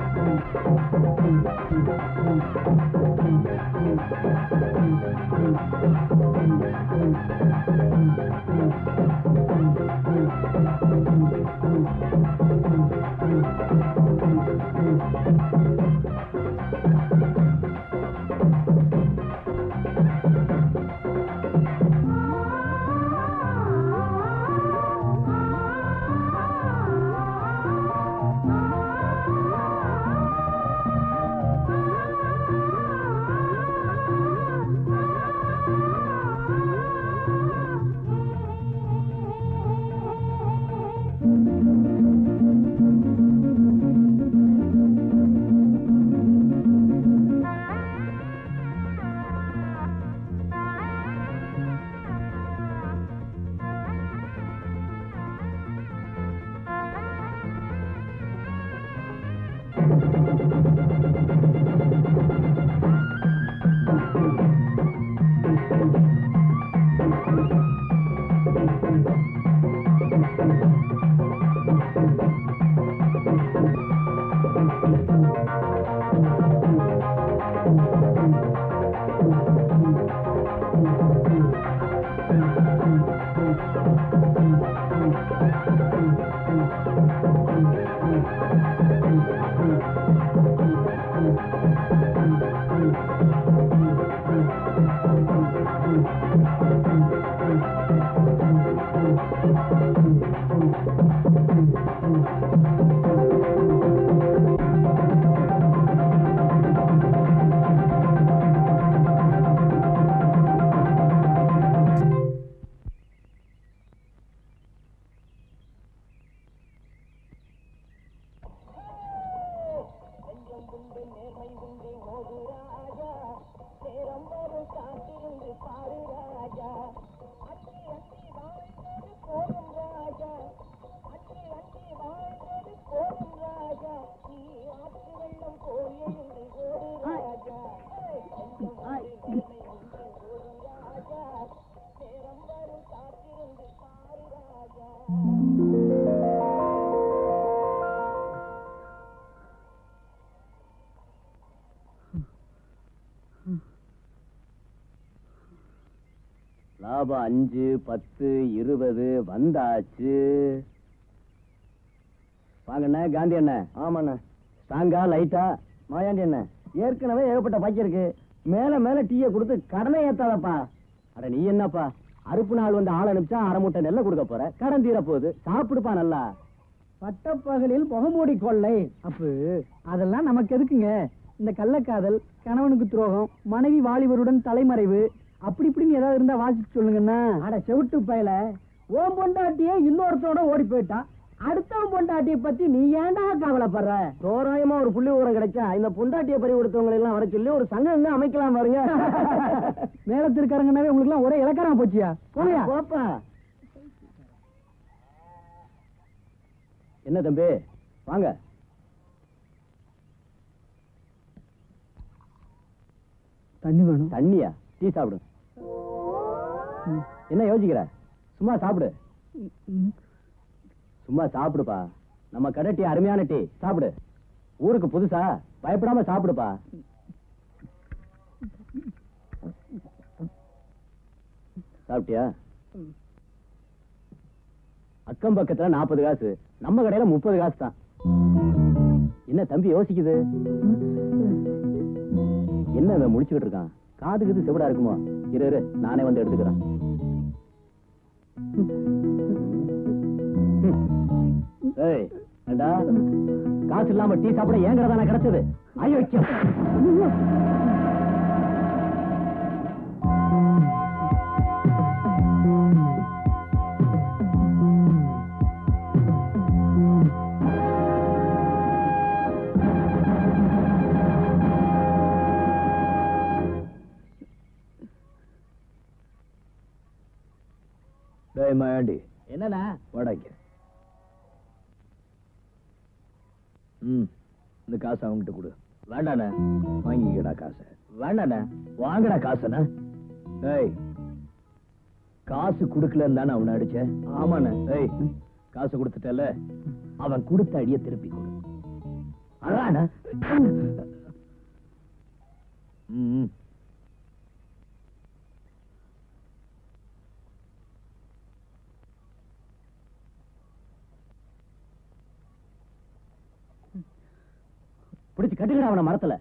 லாபம் அஞ்சு பத்து இருபது வந்தாச்சு வாங்கண்ணே காந்தி அண்ணன் ஆமாண்ணே ஸ்ட்ராங்கா லைட்டா மாயாண்டி அண்ணன் ஏற்கனவே ஏகப்பட்ட பாக்கி இருக்கு மேல மேல டீயை கொடுத்து கடனை ஏத்தாதப்பா அட நீ என்னப்பா அறுப்பு நாள் வந்து ஆள் அனுப்பிச்சா அரை மூட்டை நெல்லை கொடுக்க போற கடன் தீர போகுது சாப்பிடுப்பா நல்லா பட்டப்பகலில் முகமூடி கொள்ளை அப்பு அதெல்லாம் நமக்கு எதுக்குங்க இந்த கள்ளக்காதல் கணவனுக்கு துரோகம் மனைவி வாலிபருடன் தலைமறைவு அப்படி இப்படின்னு ஏதாவது இருந்தா வாசிச்சு சொல்லுங்கண்ணா அட செவிட்டு பயல ஓம் பொண்டாட்டியே இன்னொருத்தோட ஓடி போயிட்டான் அடுத்தவன் பொண்டாட்டியை பத்தி நீ ஏன்டா கவலைப்படுற தோராயமா ஒரு புள்ளி விவரம் கிடைச்சா இந்த பொண்டாட்டிய பறி கொடுத்தவங்களை எல்லாம் வர சொல்லி ஒரு சங்கம் அமைக்கலாம் பாருங்க மேலத்திருக்காரங்கனாவே உங்களுக்கு எல்லாம் ஒரே இலக்காரமா போச்சியா போயா போப்பா என்ன தம்பி வாங்க தண்ணி வேணும் தண்ணியா டீ சாப்பிடு என்ன யோசிக்கிற சும்மா சாப்பிடு சும்மா சாப்பிடுப்பா நம்ம கடை டீ அருமையான டீ சாப்பிடு ஊருக்கு புதுசா பயப்படாம சாப்பிடுப்பா சாப்பிட்டியா அக்கம் பக்கத்துல நாற்பது காசு நம்ம கடையில முப்பது காசு தான் என்ன தம்பி யோசிக்குது என்ன இவன் முடிச்சுக்கிட்டு இருக்கான் காது கிது செவிடா இருக்குமோ இரு இரு நானே வந்து எடுத்துக்கிறேன் ஏய் ஏண்டா காசு இல்லாம டீ சாப்பிட ஏங்கிறதான கிடைச்சது அயோக்கியம் டேய் மாயாண்டி என்னண்ணா வாடாக்க ம் இந்த காசு அவன்கிட்ட கொடு வேண்டாண்ணே வாங்கிக்கடா காசை வேண்டாண்ணே வாங்கடா காசுண்ணே டேய் காசு கொடுக்கலன்னு தானே அவனை அடிச்ச ஆமாண்ணே டேய் காசு கொடுத்துட்டல அவன் கொடுத்த அடிய திருப்பி கொடு அதான ம் பிடிச்சு கட்டுக்கடா அவன மரத்துல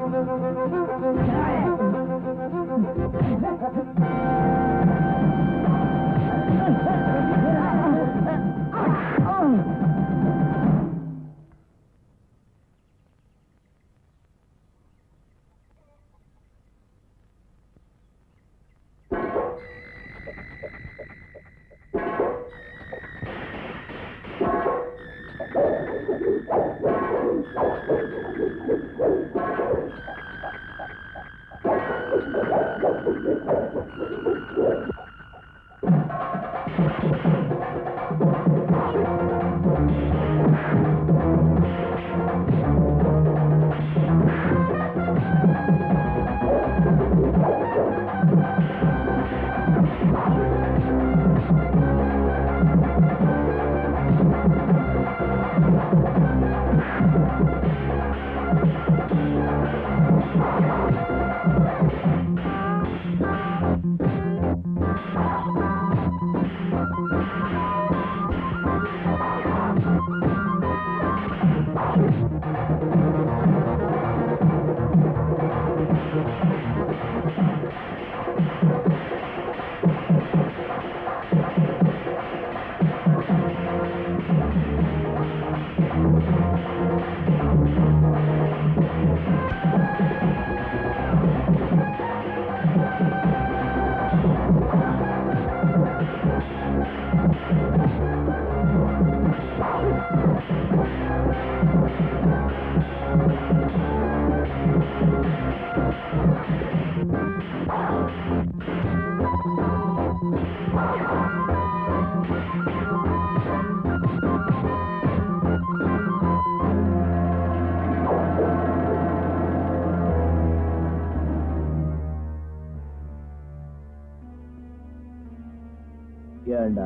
ஏண்டா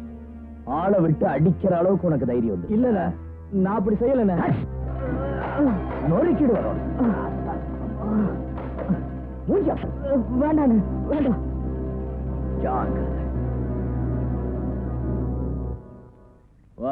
ஆளை விட்டு அடிக்கிற அளவுக்கு உனக்கு தைரியம் வந்து இல்லண்ணே நான் அப்படி செய்யலண்ணே நொறுக்கிடு வரும் வேண்டாண்ணே வேண்டாம் ஜாக்கிரதை வா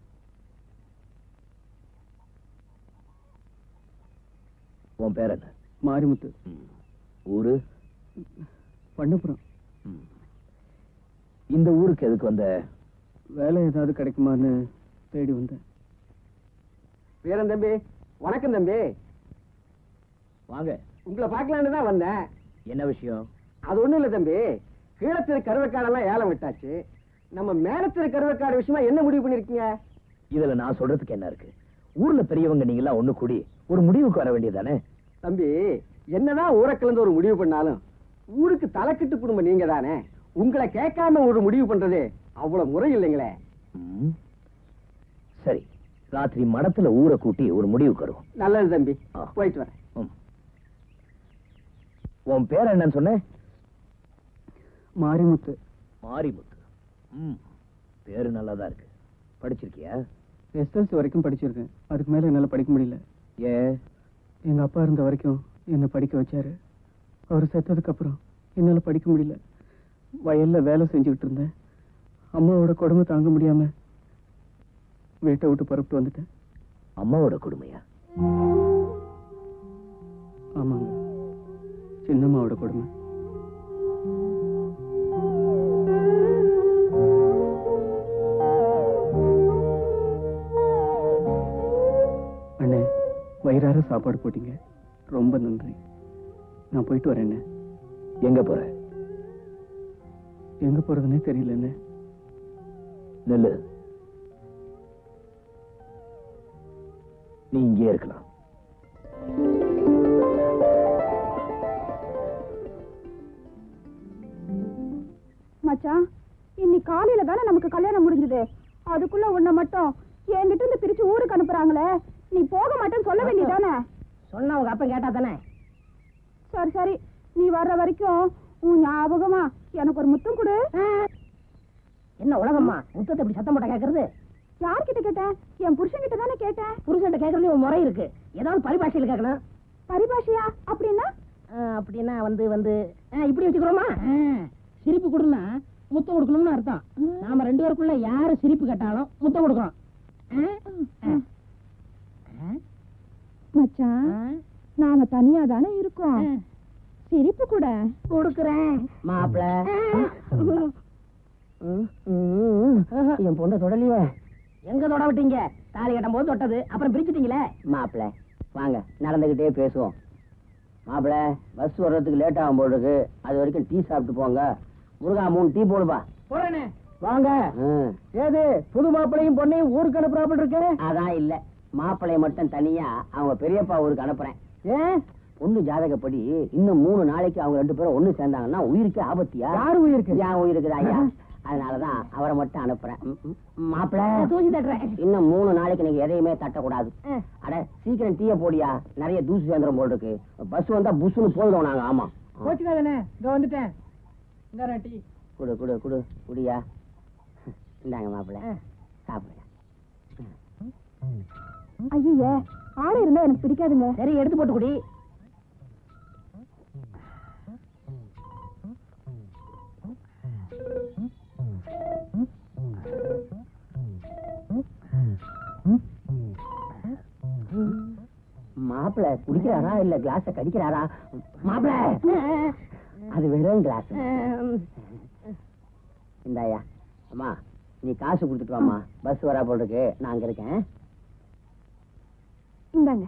உன் பேர் என்ன மாரிமுத்து ஊரு பண்ணப்புறம் ம். இந்த ஊருக்கு எதுக்கு வந்த வேலை ஏதாவது கிடைக்குமான்னு தேடி வந்தேன் வீரன் தம்பி வணக்கம் தம்பி வாங்க உங்களை பார்க்கலான்னு தான் வந்தேன் என்ன விஷயம் அது ஒண்ணும் இல்ல தம்பி கீழத்திரு கருவக்காடெல்லாம் ஏலம் விட்டாச்சு நம்ம மேலத்திரு கருவக்காடு விஷயமா என்ன முடிவு பண்ணிருக்கீங்க இதுல நான் சொல்றதுக்கு என்ன இருக்கு ஊர்ல பெரியவங்க நீங்க எல்லாம் ஒண்ணு கூடி ஒரு முடிவுக்கு வர வேண்டியதானே தம்பி என்னதான் ஊரை கலந்து ஒரு முடிவு பண்ணாலும் ஊருக்கு தலைக்கட்டு குடும்பம் நீங்க தானே உங்களை கேட்காம ஒரு முடிவு பண்றது அவ்வளவு முறை இல்லைங்களே ம். சரி ராத்திரி மடத்துல ஊரை கூட்டி ஒரு முடிவுக்கு வருவோம் நல்லது தம்பி ஆ. போயிட்டு வரேன் ம். உன் பேர் என்னன்னு சொன்ன மாரிமுத்து மாரிமுத்து ம் பேரு நல்லாதான் இருக்கு படிச்சிருக்கியா எஸ்எல்சி வரைக்கும் படிச்சிருக்கேன் அதுக்கு மேல என்னால படிக்க முடியல ஏன் எங்க அப்பா இருந்த வரைக்கும் என்னை படிக்க வச்சாரு அவர் செத்ததுக்கு அப்புறம் என்னால படிக்க முடியல வயல்ல வேலை செஞ்சுக்கிட்டு இருந்தேன் அம்மாவோட கொடுமை தாங்க முடியாம வீட்டை விட்டு புறப்பட்டு வந்துட்டேன் அம்மாவோட கொடுமையா ஆமாங்க சின்னம்மாவோட கொடுமை அண்ணே வயிறார சாப்பாடு போட்டீங்க ரொம்ப நன்றி நான் போயிட்டு வரேன் அண்ணே எங்க போற எங்க போறதுன்னே தெரியல அண்ணே நெல்லு நீ இங்கே இருக்கலாம் மச்சான் இன்னைக்கு காலையில தானே நமக்கு கல்யாணம் முடிஞ்சது அதுக்குள்ள உன்னை மட்டும் என்கிட்ட இருந்து பிரிச்சு ஊருக்கு அனுப்புறாங்களே நீ போக மாட்டேன்னு சொல்ல வேண்டியதானே சொன்னா உங்க அப்பா கேட்டா தானே சரி சரி நீ வர்ற வரைக்கும் உன் ஞாபகமா எனக்கு ஒரு முத்தம் கொடு என்ன உலகம்மா முத்தத்தை இப்படி சத்தம் போட்ட கேக்குறது யார்கிட்ட கேட்டேன் என் புருஷன் கிட்ட தானே கேட்டேன் புருஷன்ட்ட கேட்கறது ஒரு முறை இருக்கு ஏதாவது பரிபாஷையில கேட்கணும் பரிபாஷையா அப்படின்னா ஆ, அப்படின்னா வந்து வந்து ஆ, இப்படி வச்சுக்கிறோமா சிரிப்பு கொடுனா முத்தம் கொடுக்கணும்னு அர்த்தம் நாம ரெண்டு பேருக்குள்ள யாரு சிரிப்பு கேட்டாலும் முத்தம் கொடுக்குறோம் ஆ? ஆ? மச்சான் ஆ? நாம தனியா தானே இருக்கோம் சிரிப்பு கூட கொடுக்குறேன் மாப்பிள என் பொண்ணை தொடலையே எங்க தொட விட்டீங்க தாலி கட்டும் போது தொட்டது அப்புறம் பிரிச்சுட்டீங்களே மாப்பிள வாங்க நடந்துகிட்டே பேசுவோம் மாப்பிள பஸ் வர்றதுக்கு லேட் ஆகும் போல் இருக்கு அது வரைக்கும் டீ சாப்பிட்டு போங்க முருகா மூணு டீ போடுப்பா போறேனே வாங்க ஏது புது மாப்பிளையும் பொண்ணையும் ஊருக்கு அனுப்புறாப்புல இருக்கு அதான் இல்ல மாப்பிளைய மட்டும் தனியா அவங்க பெரியப்பா ஊருக்கு அனுப்புறேன் ஏன் பொண்ணு ஜாதகப்படி இன்னும் மூணு நாளைக்கு அவங்க ரெண்டு பேரும் ஒண்ணு சேர்ந்தாங்கன்னா உயிருக்கு ஆபத்தியா யாரு உயிருக்கு என் உயிருக்கு ஐயா அதனாலதான் அவரை மட்டும் அனுப்புறேன் ம், ம். மாப்பிள தூசி தட்டுறேன் இன்னும் மூணு நாளைக்கு நீங்க எதையுமே தட்டக்கூடாது அட சீக்கிரம் டீய போடியா நிறைய தூசு சேர்ந்துரும் போல் இருக்கு பஸ் வந்தா புஷ்னு போயிடும் நாங்க ஆமா கோச்சுக்காதனே இங்க வந்துட்டேன் இந்த டீ குடு குடு குடு குடியா இந்தாங்க மாப்பிள சாப்பிடுங்க ஐயே ஆளு இருந்தா எனக்கு பிடிக்காதுங்க சரி எடுத்து போட்டு குடி மாப்பிள குடிக்கிறாரா இல்ல கிளாஸ கடிக்கிறாரா மாப்பிள அது வெறும் கிளாஸ் இந்தாயா அம்மா நீ காசு கொடுத்துட்டு வாம்மா பஸ் வரா போல் இருக்கு நான் அங்க இருக்கேன் இந்தாங்க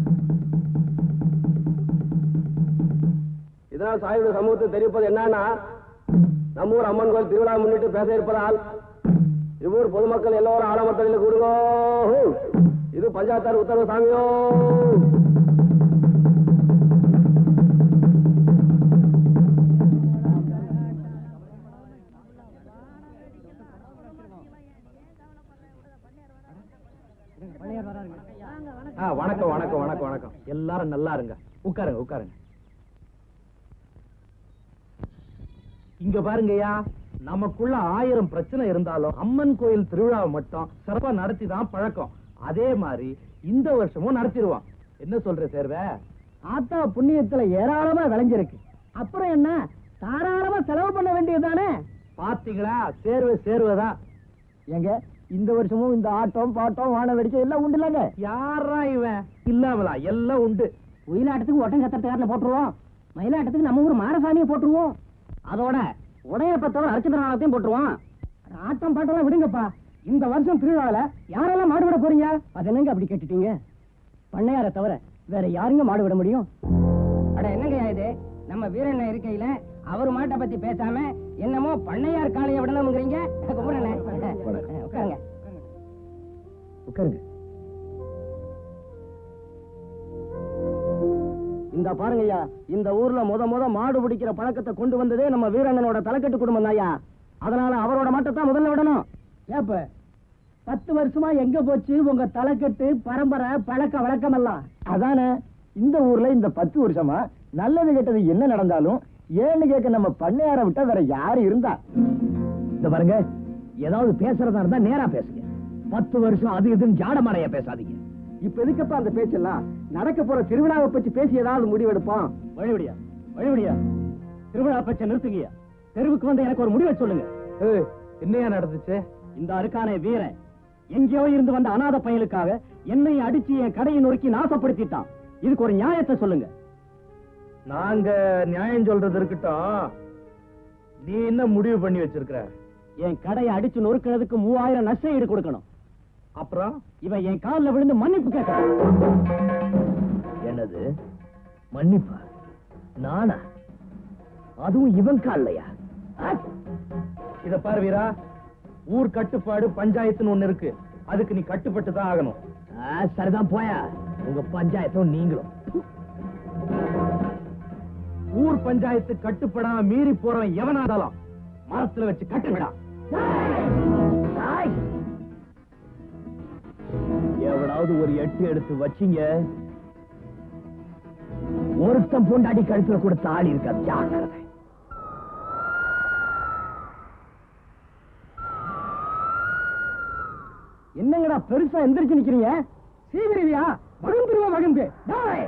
இதனால் சாயுடைய சமூகத்துக்கு தெரிவிப்பது என்னன்னா நம்ம ஊர் அம்மன் கோயில் திருவிழா முன்னிட்டு பேச இருப்பதால் இவ்வூர் பொதுமக்கள் எல்லோரும் ஆலமரத்தடியில் கூடுங்கோ இது பஞ்சாயத்தார் உத்தரவு சாமியோ ஆ, வணக்கம் வணக்கம் வணக்கம் வணக்கம் எல்லாரும் நல்லா இருங்க உட்காருங்க உட்காருங்க இங்க பாருங்கய்யா நமக்குள்ள ஆயிரம் பிரச்சனை இருந்தாலும் அம்மன் கோயில் திருவிழாவை மட்டும் சிறப்பா நடத்தி தான் பழக்கம் அதே மாதிரி இந்த வருஷமும் நடத்திடுவோம் என்ன சொல்ற சேர்வ ஆத்தா புண்ணியத்துல ஏராளமா விளைஞ்சிருக்கு அப்புறம் என்ன தாராளமா செலவு பண்ண வேண்டியதுதானே பாத்தீங்களா சேர்வை சேர்வைதான் எங்க இந்த வருஷமும் இந்த ஆட்டம் பாட்டம் வான வெடிச்சு எல்லாம் உண்டு இல்லங்க யாரா இவன் இல்லாமலா எல்லாம் உண்டு ஒயிலாட்டத்துக்கு ஒட்டம் சத்திரத்துக்காரனை போட்டுருவோம் மயிலாட்டத்துக்கு நம்ம ஊர் மாரசாமியை போட்டுருவோம் அதோட உடையப்பத்தவர் அர்ச்சந்திரநாதத்தையும் போட்டுருவோம் ஆட்டம் பாட்டெல்லாம் விடுங்கப்பா இந்த வருஷம் திருவிழால யாரெல்லாம் மாடு விட போறீங்க அது என்னங்க அப்படி கேட்டுட்டீங்க பண்ணையார தவிர வேற யாருங்க மாடு விட முடியும் அட என்னங்கய்யா இது நம்ம வீரண்ண இருக்கையில அவர் மாட்டை பத்தி பேசாம என்னமோ பண்ணையார் காளைய விடணும்ங்கிறீங்க கும்பிடுறேண்ணே உட்காருங்க உட்காருங்க இந்த பாருங்கய்யா இந்த ஊர்ல முத முத மாடு பிடிக்கிற பழக்கத்தை கொண்டு வந்ததே நம்ம வீரண்ணனோட தலைக்கட்டு குடும்பம் ஐயா அதனால அவரோட மாட்டத்தான் முதல்ல விடணும் ஏப்ப பத்து வருஷமா எங்க போச்சு உங்க தலைக்கட்டு பரம்பரை பழக்க வழக்கம் எல்லாம் அதானே இந்த ஊர்ல இந்த பத்து வருஷமா நல்லது கெட்டது என்ன நடந்தாலும் ஏன்னு கேட்க நம்ம பண்ணையார விட்டா வேற யாரு இருந்தா இந்த பாருங்க ஏதாவது பேசுறதா இருந்தா நேரா பேசுங்க பத்து வருஷம் அது இதுன்னு ஜாடமாடையா பேசாதீங்க இப்ப எதுக்கப்பா அந்த பேச்செல்லாம் நடக்க போற திருவிழாவை பத்தி பேசி ஏதாவது முடிவெடுப்போம் வழிபடியா வழிபடியா திருவிழா பச்சை நிறுத்துங்கய்யா தெருவுக்கு வந்து எனக்கு ஒரு முடிவை சொல்லுங்க ஏய், என்னையா நடந்துச்சு இந்த அருக்கானே வீரன் எங்கேயோ இருந்து வந்த அனாதை பயலுக்காக என்னை அடிச்சு என் கடையை நொறுக்கி நாசப்படுத்திட்டான் இதுக்கு ஒரு நியாயத்தை சொல்லுங்க நாங்க நியாயம் சொல்றது இருக்கட்டும் நீ என்ன முடிவு பண்ணி வச்சிருக்கிற என் கடையை அடிச்சு நொறுக்கிறதுக்கு மூவாயிரம் நஷ்ட ஈடு கொடுக்கணும் அப்புறம் இவன் என் காலில் விழுந்து மன்னிப்பு கேட்கறான் என்னது மன்னிப்பா நானா அதுவும் இவன் காலையா இத பாரு வீரா ஊர் கட்டுப்பாடு பஞ்சாயத்துன்னு ஒண்ணு இருக்கு அதுக்கு நீ கட்டுப்பட்டு தான் ஆகணும் சரிதான் போயா உங்க பஞ்சாயத்தும் நீங்களும் ஊர் பஞ்சாயத்து கட்டுப்படாம மீறி போறவன் எவனா இருந்தாலும் மரத்துல வச்சு கட்டுவிடா எவனாவது ஒரு எட்டு எடுத்து வச்சீங்க ஒருத்தன் பொண்டாடி கழுத்துல கூட தாலி இருக்கா ஜாக்கிரதை என்ன என்னடா பெருசா எந்திரிச்சு நிக்கிறீங்க சீவிரிவியா வகுந்துருவா வகுந்து டேய்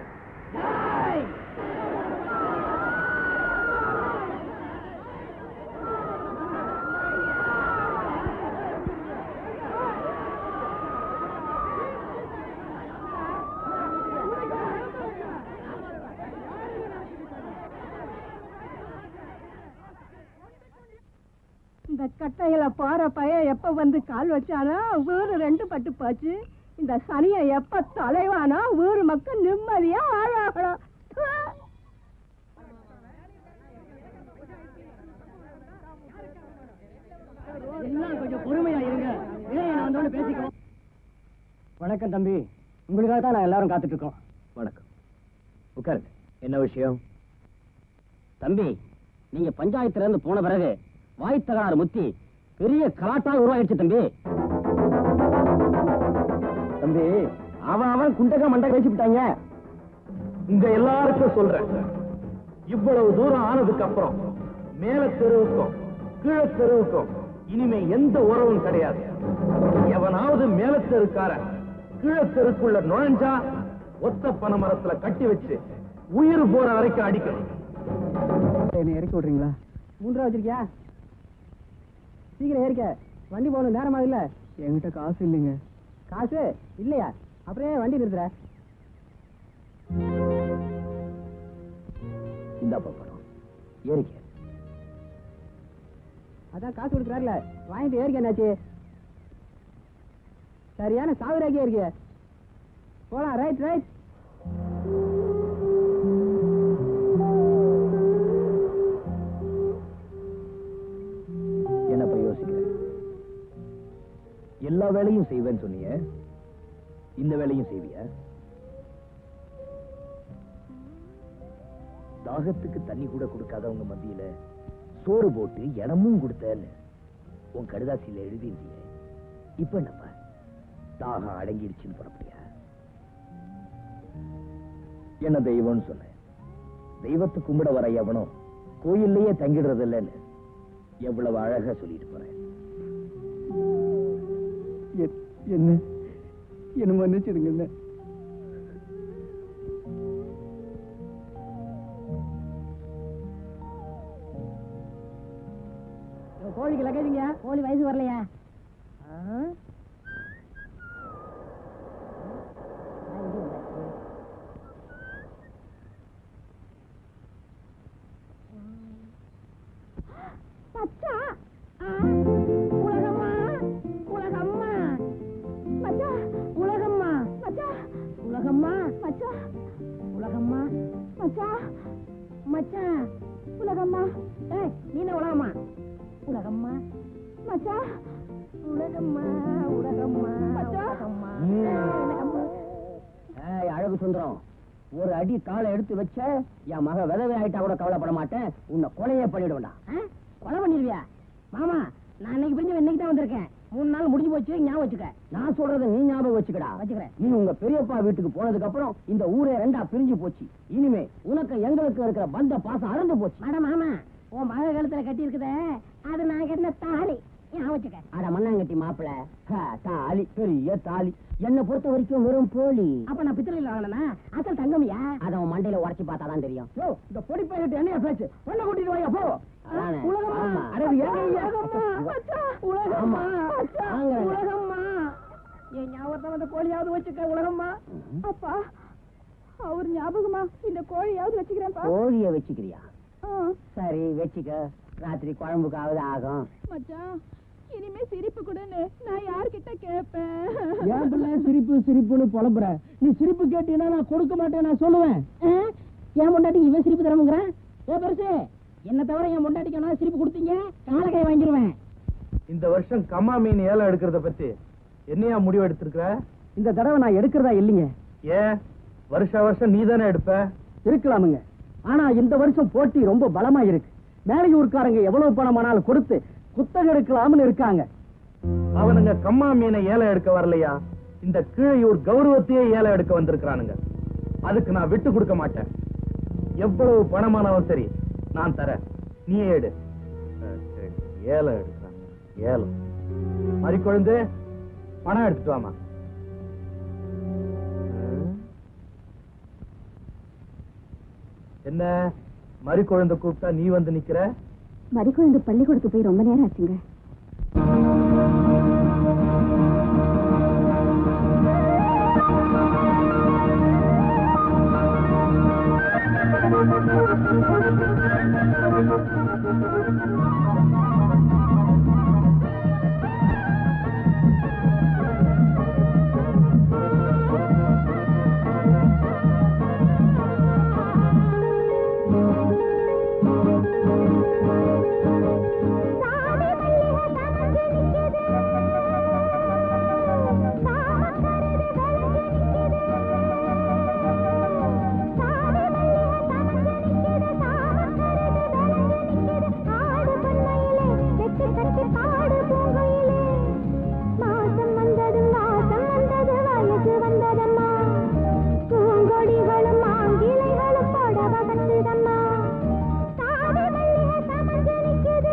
இந்த கட்டையில போற பையன் எப்ப வந்து கால் வச்சானோ ஊரு ரெண்டு பட்டு போச்சு இந்த சனியை எப்ப தொலைவானோ ஊரு மக்கள் நிம்மதியா வாழாகணும் எல்லாம் கொஞ்சம் பொறுமையா இருங்க இளையன் வந்தோன்னு பேசிக்குவோம் வணக்கம் தம்பி உங்களுக்காக தான் நான் எல்லாரும் காத்துட்டு இருக்கோம் வணக்கம் உட்காருங்க என்ன விஷயம் தம்பி நீங்க பஞ்சாயத்துல இருந்து போன பிறகு வாய் தகராறு முத்தி பெரிய கலாட்டா உருவாயிடுச்சு தம்பி தம்பி அவன் அவன் குண்டக மண்டை கழிச்சு விட்டாங்க உங்க எல்லாருக்கும் சொல்றேன் இவ்வளவு தூரம் ஆனதுக்கு அப்புறம் மேல தெருவுக்கும் கீழ தெருவுக்கும் இனிமே எந்த உறவும் கிடையாது எவனாவது மேல தெருக்காரன் கீழ தெருக்குள்ள நுழைஞ்சா ஒத்த பனை மரத்துல கட்டி வச்சு உயிர் போற வரைக்கும் அடிக்கணும் என்ன இறக்கி விடுறீங்களா மூன்று ரூபா வச்சிருக்கியா சீக்கிரம் ஏறிக்க வண்டி போகணும் நேரமா இல்ல என்கிட்ட காசு இல்லைங்க காசு இல்லையா அப்புறம் ஏன் வண்டி நிறுத்துற இந்த பக்கம் ஏறிக்க அதான் காசு கொடுக்குறாருல வாங்கிட்டு ஏறிக்க என்னாச்சு சரியான சாகுராக்கே இருக்கிய போலாம் ரைட் ரைட் என்னப்ப யோசிக்கிற எல்லா வேலையும் செய்வேன்னு சொன்னீங்க இந்த வேலையும் செய்வியா தாகத்துக்கு தண்ணி கூட கொடுக்காதவங்க மத்தியில சோறு போட்டு இடமும் கொடுத்தேன்னு உன் கடுதாசியில எழுதியிருந்தீங்க இப்ப என்னப்பா தாகம் அடங்கிடுச்சுன்னு புறப்படியா என்ன தெய்வம்னு சொன்னேன் தெய்வத்தை கும்பிட வர எவனும் கோயில்லையே தங்கிடுறது இல்லைன்னு எவ்வளவு அழகா சொல்லிட்டு போறேன் என்ன என்ன மன்னிச்சிடுங்க கோழிக்கு லக்கேஜிங்க கோழி வயசு வரலையா மச்சா ஆ, உலகம்மா உலகம்மா மச்சா உலகம்மா மச்சா உலகம்மா மச்சா உலகம்மா மச்சா மச்சான் உலகம்மா ஏய் நீ என்ன உலகம்மா உலகம்மா மச்சா உலகம்மா உலகம்மா மச்சா. உலகம்மா ஏய், அழகு சுந்தரம் ஒரு அடி காலை எடுத்து வச்ச என் மக விதவை ஆயிட்டா கூட கவலைப்பட மாட்டேன் உன்னை கொலையே பண்ணிடுவேன்டா ஆ? கொலை பண்ணிருவியா மாமா நான் இன்னைக்கு பிரிஞ்சு இன்னைக்கு தான் வந்திருக்கேன் மூணு நாள் முடிஞ்சு போச்சு ஞாபகம் வச்சுக்க நான் சொல்றதை நீ ஞாபகம் வச்சுக்கடா வச்சுக்கிறேன். நீ உங்க பெரியப்பா வீட்டுக்கு போனதுக்கு அப்புறம் இந்த ஊரே ரெண்டா பிரிஞ்சு போச்சு இனிமே உனக்கு எங்களுக்கு இருக்கிற பந்த பாசம் அறந்து போச்சு அட மாமா உன் மக கழுத்துல கட்டி இருக்குதே அது நான் கட்டின தாலி ஞாபகம் வச்சுக்க அட மண்ணாங்கட்டி மாப்பிள தாலி பெரிய தாலி என்னை பொறுத்த வரைக்கும் வெறும் போலி அப்ப நான் பித்தளையில் வாங்கினா அசல் தங்கமியா அத உன் மண்டையில உடைச்சு பார்த்தாதான் தெரியும் யோ, இந்த பொடி பையன் என்னைய பேச்சு பொண்ணை கூட்டிட்டு வாயா போ அதானே. உலகம்மா. ஆமா. அட, இது ஏங்க ஐயா? மச்சா, உலகம்மா ஆமா. மச்சா, வாங்க. உலகம்மா என் ஞாபகத்தை வந்து கோழியாவது வச்சுக்க உலகம்மா அப்பா அவர் ஞாபகமா இந்த கோழியாவது வச்சுக்கிறேன்ப்பா கோழிய வச்சுக்கிறியா ஆ, சரி வச்சுக்க ராத்திரி குழம்புக்காவது ஆகும் மச்சான் இனிமே சிரிப்பு கூடன்னு நான் யார்கிட்ட கேட்பேன் ஏன் பிள்ளை சிரிப்பு சிரிப்புன்னு புலம்புற நீ சிரிப்பு கேட்டீங்கன்னா நான் கொடுக்க மாட்டேன் நான் சொல்லுவேன் ஆ? என் பொண்டாட்டிக்கு இவன் சிரிப்பு தரமுங்கிறான் ஏ பெருசு என்ன தவிர என் பொண்டாட்டிக்கு நான் சிரிப்பு கொடுத்தீங்க காலக்கை வாங்கிடுவேன் இந்த வருஷம் கம்மா மீன் ஏலம் எடுக்கிறத பத்தி என்னையா முடிவு எடுத்திருக்கிற இந்த தடவை நான் எடுக்கிறதா இல்லைங்க ஏன் வருஷ வருஷம் நீ தானே எடுப்ப இருக்கலாமுங்க ஆனா இந்த வருஷம் போட்டி ரொம்ப பலமா இருக்கு மேலையூர்காரங்க எவ்வளவு பணமானாலும் கொடுத்து குத்தகை எடுக்கலாம்னு இருக்காங்க அவனுங்க கம்மா மீனை ஏலம் எடுக்க வரலையா இந்த கீழையூர் கௌரவத்தையே ஏலம் எடுக்க வந்திருக்கிறானுங்க அதுக்கு நான் விட்டு கொடுக்க மாட்டேன் எவ்வளவு பணமானாலும் சரி நான் தரேன் நீயே எடு அஹ், சரி, ஏலம் எடுக்கிறாங்க ஏலம் மறிக்கொழுந்து பணம் எடுத்துட்டு வாமா என்ன மறி குழந்தை கூப்பிட்டா நீ வந்து நிக்கிற மறிக்குழந்து பள்ளிக்கூடத்துக்கு போய் ரொம்ப நேரம் ஆச்சுங்க பூங்கொடிகளும் ஆங்கிலைகளும் போடவ கட்டுதம்மா சாதி மல்லிகை சமஞ்சு நிக்குது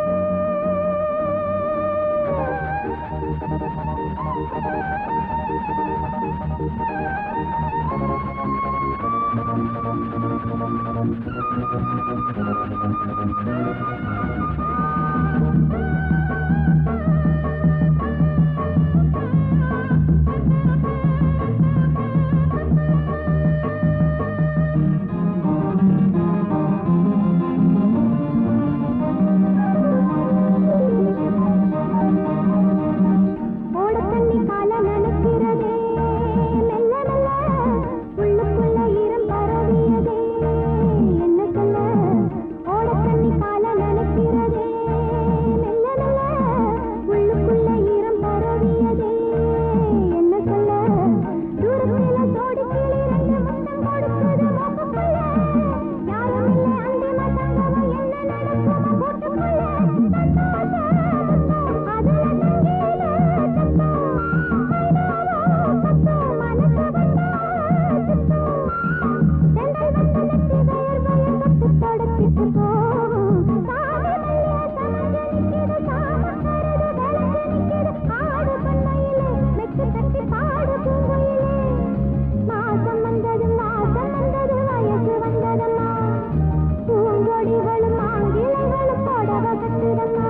ஓட தண்ணி கால நனைக்கிறதே மெல்ல மெல்ல உள்ளுக்குள்ள ஈரம் பரவியதே என்ன சொல்ல ஓட தண்ணி கால நனைக்கிறதே மெல்ல மெல்ல உள்ளுக்குள்ள ஈரம் பரவியதே என்ன சொல்ல தூரத்தில தோடி கிளி ரெண்டு முத்தம் கொடுக்குது மோப்புக்குள்ள யாரும் இல்லை அந்தி மசங்கவம் என்ன நடக்குமோ கூட்டுக்குள்ள அதுல தங்கீல பூங்கொடிகளும் ஆங்கிலங்களும் போடவ கட்டுதம்மா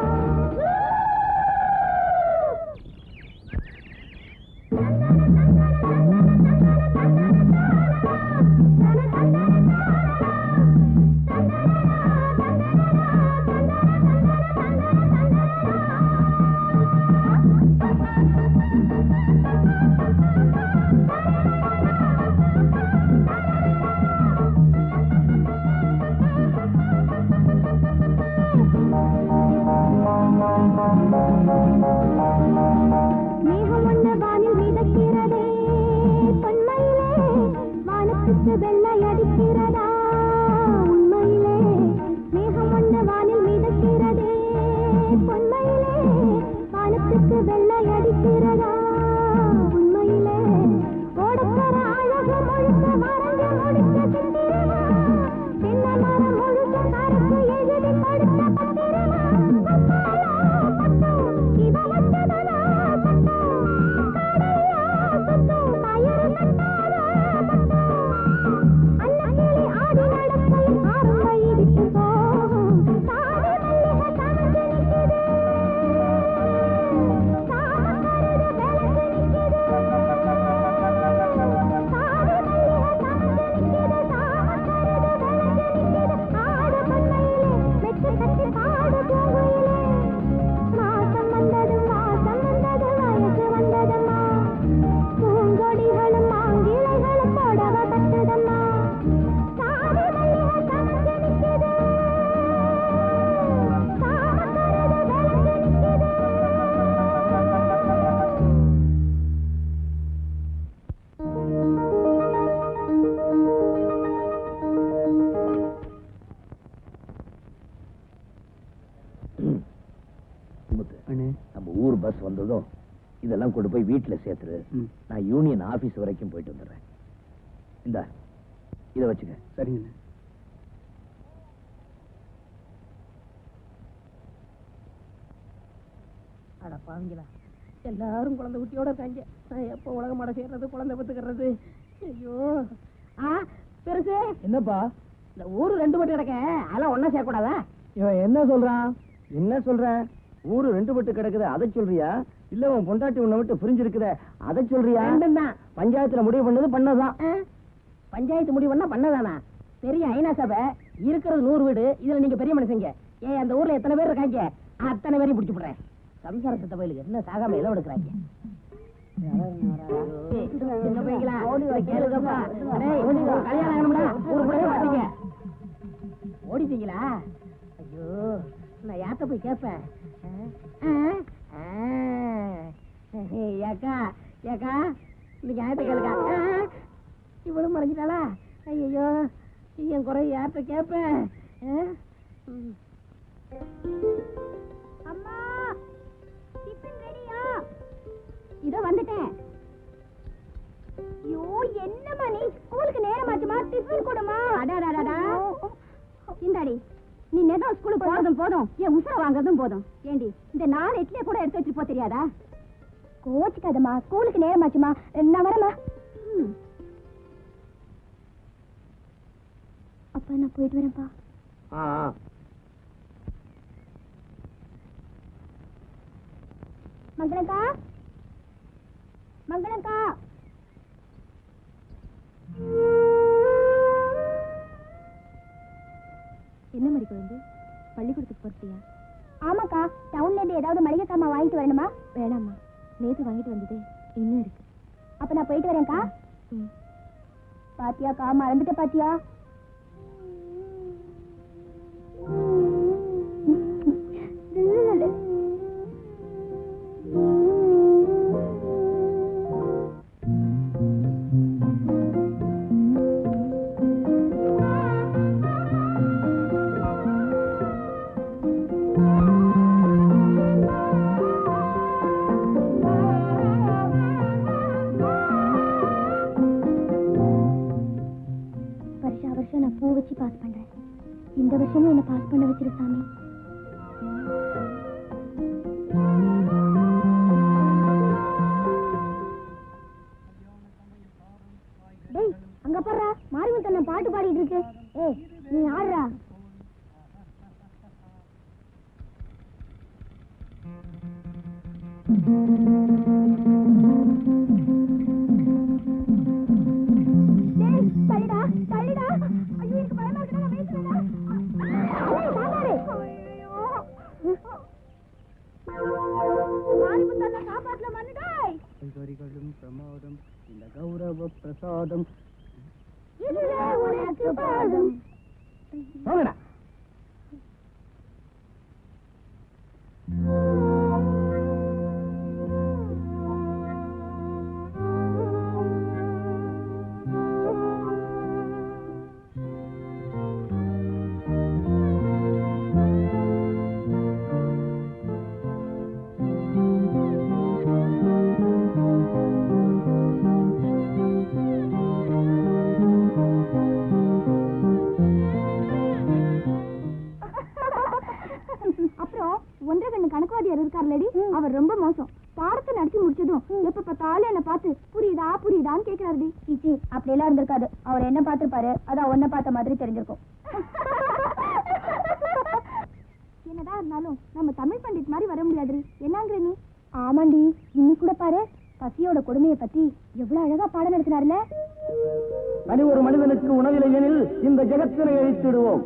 மேகம் ஒன்று வானில் மிதக்கிறதே பொன்மையிலே வானத்துக்கு வெள்ளை அடிக்கிறதா உண்மையிலே மேகம் ஒன்று வானில் மிதக்கிறதே பொன்மையிலே வானத்துக்கு வெள்ளை அடிக்கிறதா உண்மையிலே ஓடக்கர அழகு முழுக்க மறந்து முடிக்க சித்திரமா தென்னை மரம் முழுக்க கருப்பு எழுதி கொடுத்த பத்திரமா இவ வச்சதனா அன்னக்கிளி ஆடி நடக்கையில் ஆறும் வழி விட்டு போகும் சாதி மல்லிகை சமைச்சு நிக்குது சாமக்கருது விளக்கு நிக்குது சாதி மல்லிகை சமைச்சு நிக்குது சாமக்கருது விளக்கு நிக்குது ஆடு பண்ணையிலே மெச்சு கட்டி பாடு பூங்குயிலே மாசம் வந்தது மாசம் வந்தது வயசு வந்ததம்மா பூங்கொடிகளும் ஆங்கிலைகளும் போடவ கட்டுதம்மா சாதி மல்லிகை சமைச்சு நிக்குது சாமக்கருது விளக்கு நிக்குது முத்து, நம்ம ஊர் பஸ் வந்ததும் இதெல்லாம் கொண்டு போய் வீட்டுல சேர்த்துரு நான் யூனியன் ஆபீஸ் வரைக்கும் போயிட்டு வந்துடுறேன் இந்த இத வச்சுக்க சரிங்க அட பாவிங்களா எல்லாரும் குழந்தை குட்டியோட இருக்காங்க நான் எப்போ உலக மடை செய்யறது குழந்தை பத்துக்கிறது ஐயோ ஆ பெருசு என்னப்பா இந்த ஊரு ரெண்டு மட்டும் கிடக்க அதெல்லாம் ஒண்ணா சேர்க்கூடாதா இவன் என்ன சொல்றான் என்ன சொல்ற ஊரு ரெண்டு பட்டு கிடக்குது அதை சொல்றியா இல்ல உன் பொண்டாட்டி உன்னை விட்டு பிரிஞ்சிருக்குத அதை சொல்றியா ரெண்டும் தான் பஞ்சாயத்துல முடிவு பண்ணது பண்ணதான் ஆ? பஞ்சாயத்து முடிவு பண்ணா பண்ணதானா பெரிய ஐநா சபை இருக்கிறது நூறு வீடு இதுல நீங்க பெரிய மனுஷங்க ஏன் அந்த ஊர்ல எத்தனை பேர் இருக்காங்க அத்தனை பேரையும் பிடிச்சு போடுறேன் சம்சார சத்த பயிலுக்கு என்ன சாகாம இளவு எடுக்கிறாங்க சின்ன பையங்களா, இதை கேளுங்கப்பா. டேய், உங்களுக்கு கல்யாணம் ஆகணும்டா, ஊருக்குள்ளேயே மாட்டீங்க. ஓடிட்டீங்களா ஐயோ நான் யார்கிட்ட போய் கேட்பேன் ஆ? ஆ? ஆ. ஏய், ஏக்கா ஏக்கா நீங்க யார்கிட்ட கேளுக்கா ஆ? இவளும் மறைஞ்சிட்டாளா ஐயோ என் குறை யார்கிட்ட கேட்பேன் ஆ? ம். அம்மா டிஃபன் ரெடியா இதோ வந்துட்டேன் ஐயோ என்னம்மா நீ ஸ்கூலுக்கு நேரமாச்சுமா டிஃபன் கொடுமா அடாடாடா இந்தாடி நீ நேரம் ஸ்கூலுக்கு போறதும் போதும் என் உசுர வாங்குறதும் போதும் ஏண்டி இந்த நாலு இட்லியை கூட எடுத்து வச்சுட்டு போ தெரியாதா கோச்சுக்காதம்மா ஸ்கூலுக்கு நேரமாச்சுமா நான் வரேம்மா ம். அப்பா நான் போயிட்டு வரேன்ப்பா ஆ ஆ. மங்களக்கா மங்களக்கா என்ன மாதிரி குழந்தை பள்ளிக்கூடத்துக்கு போறியா ஆமாக்கா டவுன்ல இருந்து ஏதாவது மளிகை சாமான் வாங்கிட்டு வரணுமா வேணாம்மா நேத்து வாங்கிட்டு வந்தது இன்னும் இருக்கு அப்ப நான் போயிட்டு வரேன்க்கா பாத்தியாக்கா மறந்துட்ட பாத்தியா வருஷா வருஷம் நான் பூ வச்சு பாஸ் பண்றேன் இந்த வருஷமும் என்ன பாஸ் பண்ண வச்சிரு சாமி டேய் அங்க பாருடா மாரிமுத்தண்ணன் பாட்டு பாடிட்டு இருக்கு ஏய் நீ ஆடுறா டேய் தள்ளிடா தள்ளிடா ஐயோ எனக்கு பயமா இருக்குடா நான் பேசுறேன்டா ஏய் சாப்பாடு மாரிமுத்தண்ணன் சாப்பாட்டுல மண்ணுடாய் கைகரிகளும் பிரமாதம் இந்த கௌரவ பிரசாதம் இதுவே உனக்கு பாதம் போங்கடா அப்புறம் ஒன்றரை கண்ணு கணக்குவாதியார் இருக்கார்லடி அவர் ரொம்ப மோசம் பாடத்தை நடத்தி முடிச்சதும் எப்ப பார்த்தாலும் என்ன பார்த்து புரியுதா புரியுதான்னு கேக்குறாருடி சீச்சி அப்படி எல்லாம் இருந்திருக்காது அவர் என்ன பார்த்திருப்பாரு அதான் ஒன்ன பார்த்த மாதிரி தெரிஞ்சிருக்கும் என்னதான் இருந்தாலும் நம்ம தமிழ் பண்டிட் மாதிரி வர முடியாதுடி என்னங்கிற நீ ஆமாண்டி இன்னி கூட பாரு பசியோட கொடுமையை பத்தி எவ்வளவு அழகா பாடம் நடத்தினார்ல தனி ஒரு மனிதனுக்கு உணவில்லை எனில் இந்த ஜெகத்தினை அழித்திடுவோம்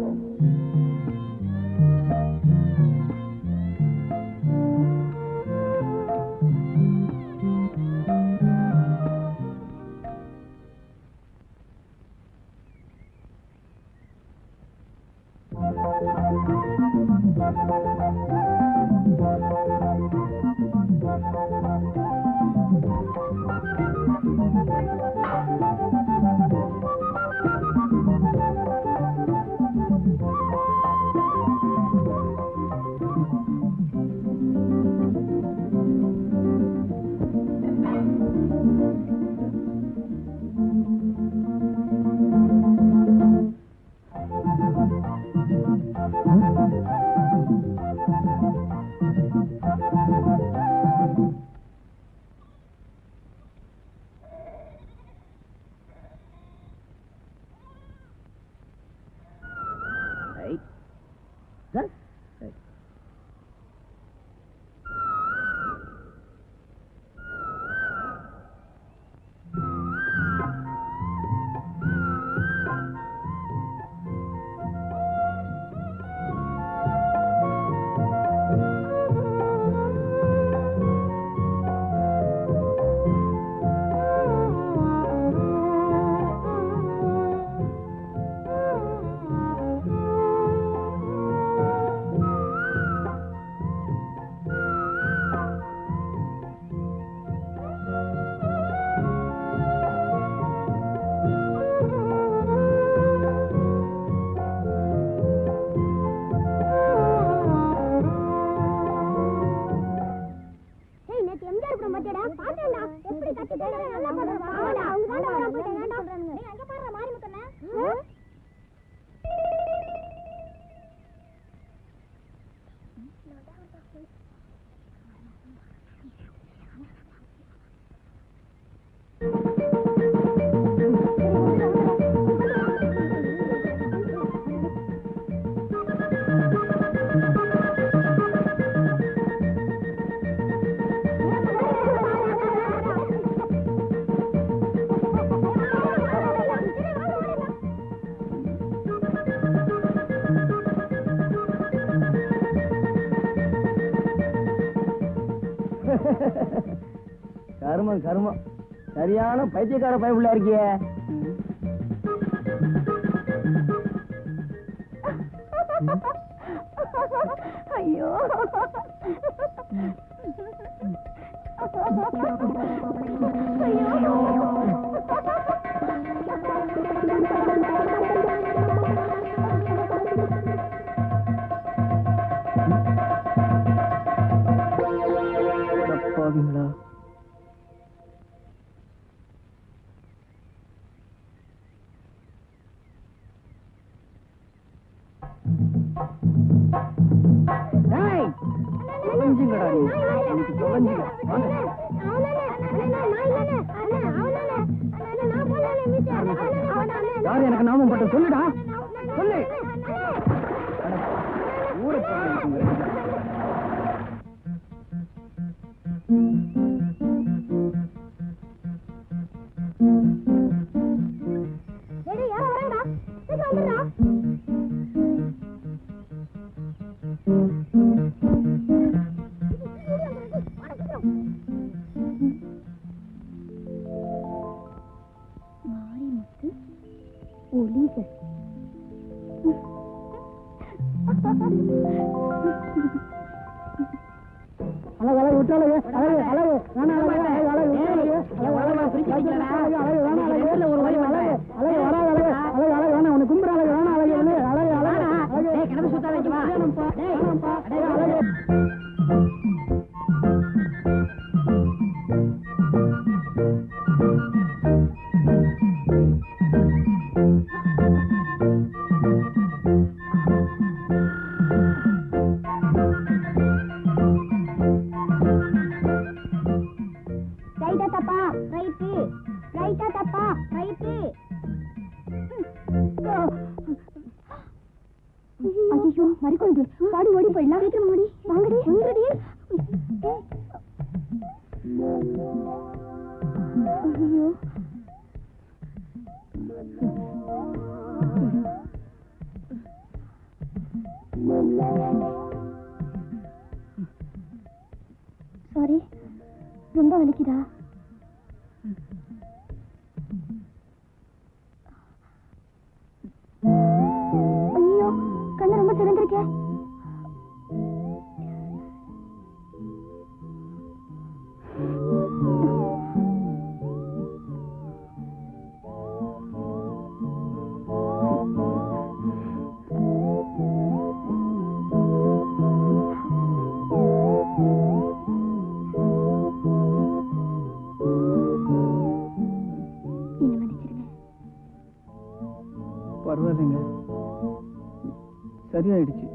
கருமம் கருமம் சரியான பைத்தியக்கார பயப்புள்ள இருக்கியே ஐயோ அப்பாவிங்களா டேய் தொலைஞ்சுங்கடா நீ இன்னைக்கு தொலைஞ்சுங்க வாங்க யார் எனக்கு நாமம் பட்ட சொல்லுடா சொல்லு அட, ஊரை போடுறீங்க மாரிமுத்து ஒளிகள் அழகு அழகு விட்டாலே அழகு அழகு வேணா அழகு அழகு அழகு விட்டாலே அழகு அழகு பிரிச்சுட்டீங்களா? அழகு அழகு வேணா அழகு நீங்க ரெண்டுல ஒரு வழி அழகு வாங்க. அழகு வராது அழகு அழகு அழகு வேணா உனக்கு கும்புற அழகு வேணா அழகு அழகு அழகு அழகு அழகு டேய், கிணறு சுத்தாத இங்க வா. வேணாம்ப்பா, டேய், வேணாம்ப்பா, டேய், அழகு ரைட்டா தப்பா ரைட்டு ரைட்டா தப்பா ரைட்டு ஐயோ மறிக்கொண்டு பாடி ஓடி போயிடலாம் வீட்டு மூடி வாங்கடி எங்கடி ஐயோ சாரி ரொம்ப வலிக்குதா ஐயோ கண்ணு ரொம்ப திறந்திருக்கே என்ன மன்னிச்சிருங்க பரவாயில்லைங்க சரியாயிடுச்சு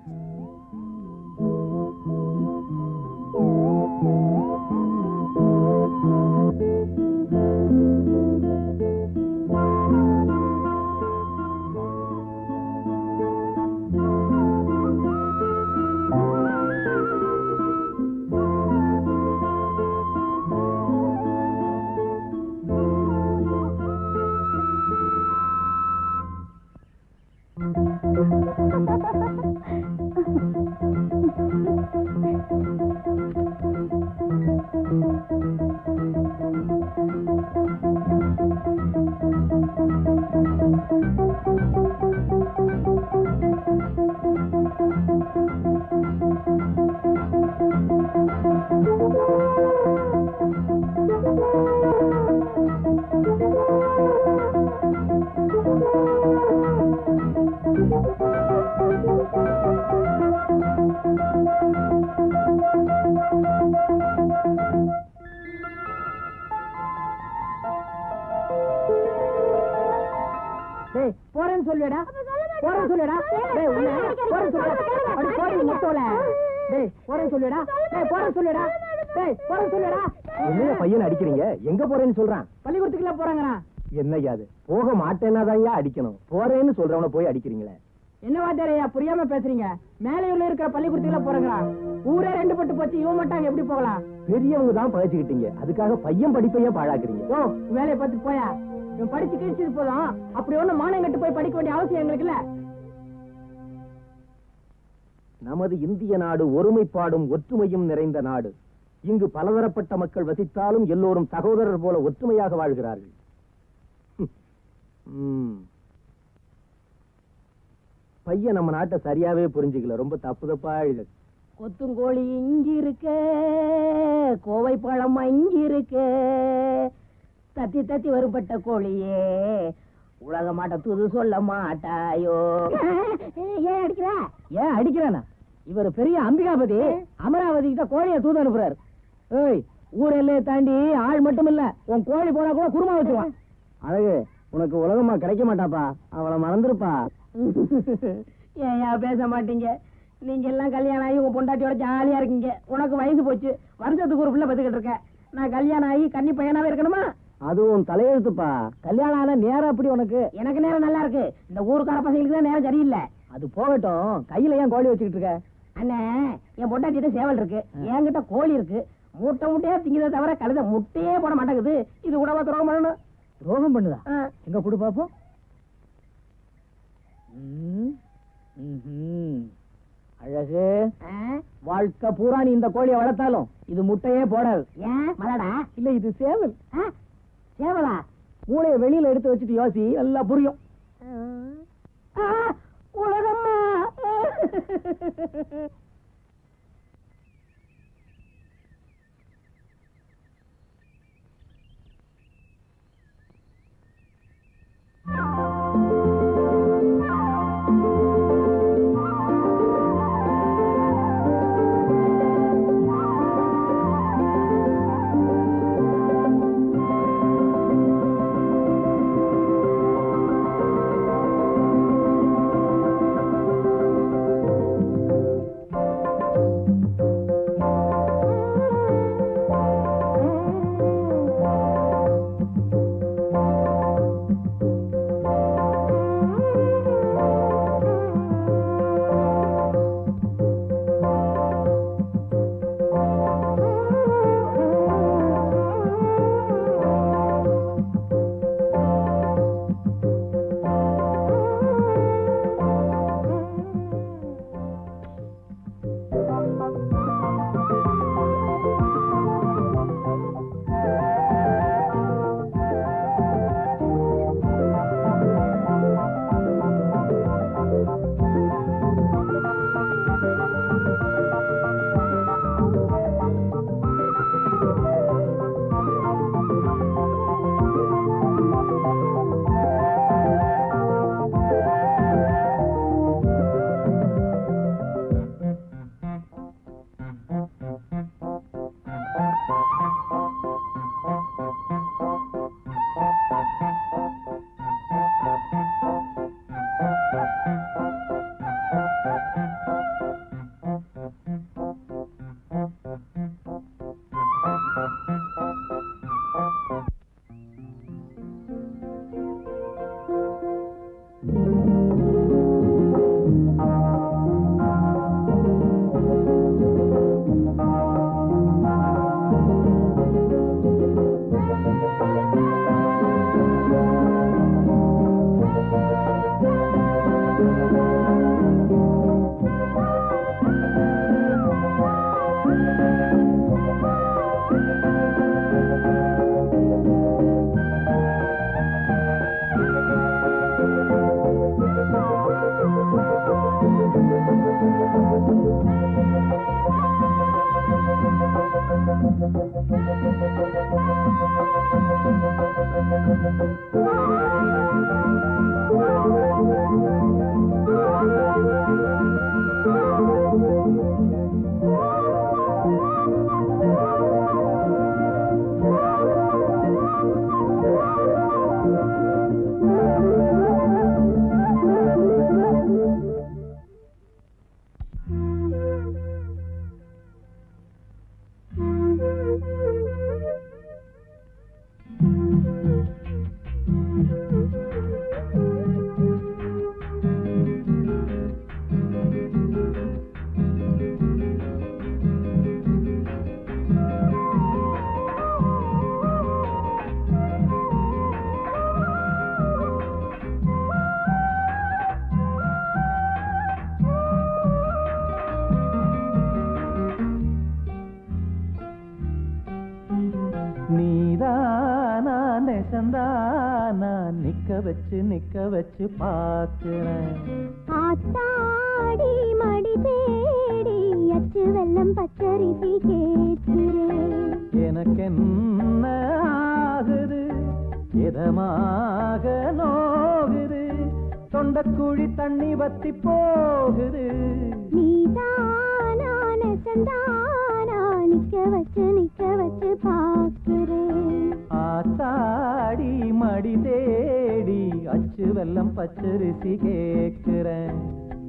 டேய், போறேன்னு சொல்லுடா போறேன்னு சொல்லுடா டேய், உன்னை போறேன்னு சொல்லுடா அடி போடி முட்டோல டேய் போறேன்னு சொல்லுடா டேய் போறேன்னு சொல்லுடா டேய் போறேன்னு சொல்லுடா என்ன பையனை அடிக்கிறீங்க எங்க போறேன்னு சொல்றான் பள்ளிக்கூடத்துக்குள்ள போறாங்கடா என்னய்யா அது போக மாட்டேன்னாதான் அடிக்கணும் போறேன்னு சொல்றவன போய் அடிக்கிறீங்களே என்ன வாத்தியாரையா புரியாம பேசுறீங்க மேலையூர்ல இருக்கிற பள்ளிக்கூடத்துக்குள்ள போறாங்கடா ஊரே ரெண்டு பட்டு போச்சு இவன் மட்டும் அங்க எப்படி போகலாம் பெரியவங்க தான் பழச்சுக்கிட்டீங்க அதுக்காக பையன் படிப்பையே பாழாக்குறீங்க யோ வேலையை பார்த்து போயா இவன் படிச்சு கிழிச்சது போதும் அப்படி ஒண்ணும் மானம் கட்டு போய் படிக்க வேண்டிய அவசியம் எங்களுக்கு இல்ல நமது இந்திய நாடு ஒருமைப்பாடும் ஒற்றுமையும் நிறைந்த நாடு இங்கு பலதரப்பட்ட மக்கள் வசித்தாலும் எல்லோரும் சகோதரர் போல ஒற்றுமையாக வாழ்கிறார்கள் ம். பையன் நம்ம நாட்டை சரியாவே புரிஞ்சுக்கல ரொம்ப தப்பு தப்பா எழுது கொத்துங்கோழி இங்க இருக்க கோவை பழம் இங்க இருக்க தத்தி தத்தி வரும்பட்ட கோழியே உலக மாட்ட தூது சொல்ல மாட்டாயோ ஏன் அடிக்கிற ஏன் அடிக்கிறானா இவர் பெரிய அம்பிகாபதி அமராவதி கிட்ட கோழியை தூது அனுப்புறாரு ஏய் ஊர் எல்லையை தாண்டி ஆள் மட்டும் இல்ல உன் கோழி போனா கூட குருமா வச்சுருவான் அழகு உனக்கு உலகமா கிடைக்க மாட்டாப்பா அவளை மறந்துருப்பா ஏயா பேச மாட்டீங்க நீங்க எல்லாம் கல்யாணம் ஆகி உங்க பொண்டாட்டியோட ஜாலியா இருக்கீங்க உனக்கு வயசு போச்சு வருஷத்துக்கு ஒரு பிள்ளை பத்துக்கிட்டு இருக்கேன் நான் கல்யாணம் ஆகி கன்னி பையனாவே இருக்கணுமா அதுவும் தலையெழுத்துப்பா கல்யாணம் ஆன நேரம் அப்படி உனக்கு எனக்கு நேரம் நல்லா இருக்கு இந்த ஊருக்கார பசங்களுக்கு தான் நேரம் சரியில்லை அது போகட்டும் கையில ஏன் கோழி வச்சுக்கிட்டு இருக்க அண்ணே என் பொண்டாட்டிட்ட சேவல் இருக்கு என்கிட்ட கோழி இருக்கு மூட்டை முட்டையா திங்கிறத தவிர கழுத முட்டையே போட மாட்டேங்குது இது கூடவா துரோகம் பண்ணணும் ரோகம் பண்ணுதா ஆ. எங்க கொடு பாப்போம் ம். ம்ஹும். அழகு ஆ? வாழ்க்கை பூரா நீ இந்த கோழியை வளர்த்தாலும் இது முட்டையே போடாது ஏன் மலடா இல்ல இது சேவல் ஆ? சேவலா மூளையை வெளியில எடுத்து வச்சுட்டு யோசி எல்லாம் புரியும் ஆ, உலகம்மா நெசந்தா நான் நிக்க வச்சு நிக்க வச்சு பார்க்கிறேன் ஆத்தாடி மடி தேடி அச்சு வெள்ளம் பச்சரிசி கேட்கிறேன் எனக்கு என்ன ஆகுது இதமாக நோகுது தொண்டக்குழி தண்ணி வத்தி போகுது நீதானா நெசந்தானா நிக்க வச்சு நிக்க வச்சு பார்க்கிறேன் ஆத்தாடி மடி தேடி அச்சு வெள்ளம் பச்சரிசி கேட்கிறேன்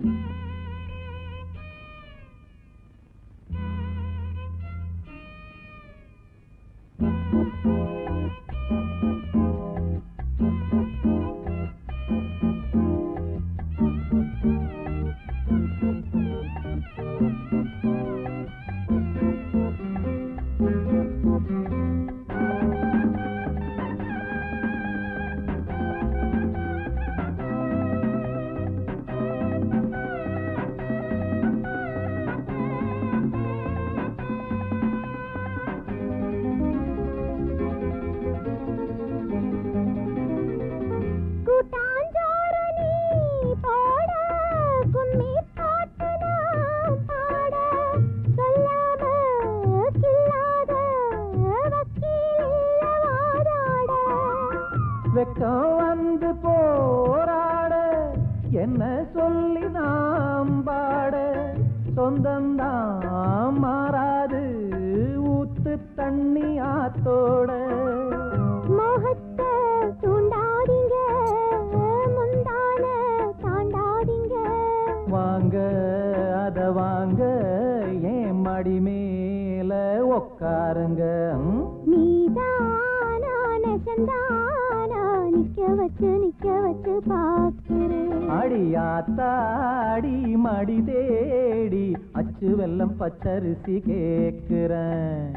கூட்டாஞ்சோறு நீ போட கும்மி பாட்டு நான் பாட சொல்லாம கில்லாத வக்கீல் இல்ல வாதாட வெக்கம் வந்து போராட என்ன சொல்லி நாம் பாட சொந்தந்தான் மாறாது ஊத்து தண்ணி ஆத்தோட மோகத்தை தூண்டாதீங்க முந்தான தாண்டாதீங்க வாங்க அத வாங்க ஏன் மடி மேல உக்காருங்க ம்? நீதானா நெசந்தானா நிக்க வச்சு நிக்க வச்சு பார்க்கிறேன் அடியாத்தாடி மடி தேடி அச்சு வெல்லம் பச்சரிசி கேக்குறேன்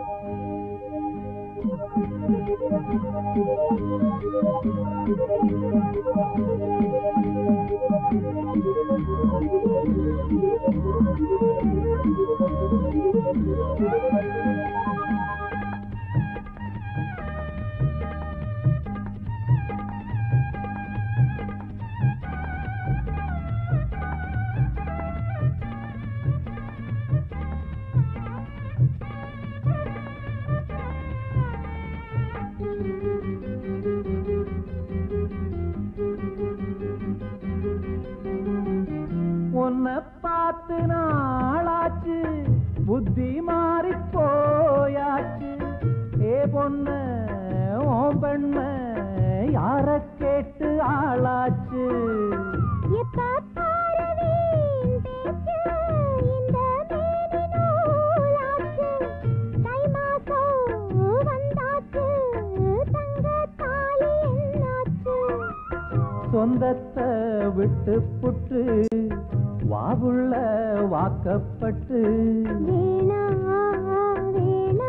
உன்னை பார்த்து நாளாச்சு புத்தி மாறி போயாச்சு ஏ பொண்ண ஓம் பெண்ண யார கேட்டு ஆளாச்சு எப்ப பாரு வீண் பேச்சு, இந்த மேனி நூலாச்சு. தை மாசம் வந்தாச்சு, தங்க தாலி என்னாச்சு? சொந்தத்தை விட்டு புட்டு வாவுள்ள வாக்கப்பட்டு வேணா, வேணா,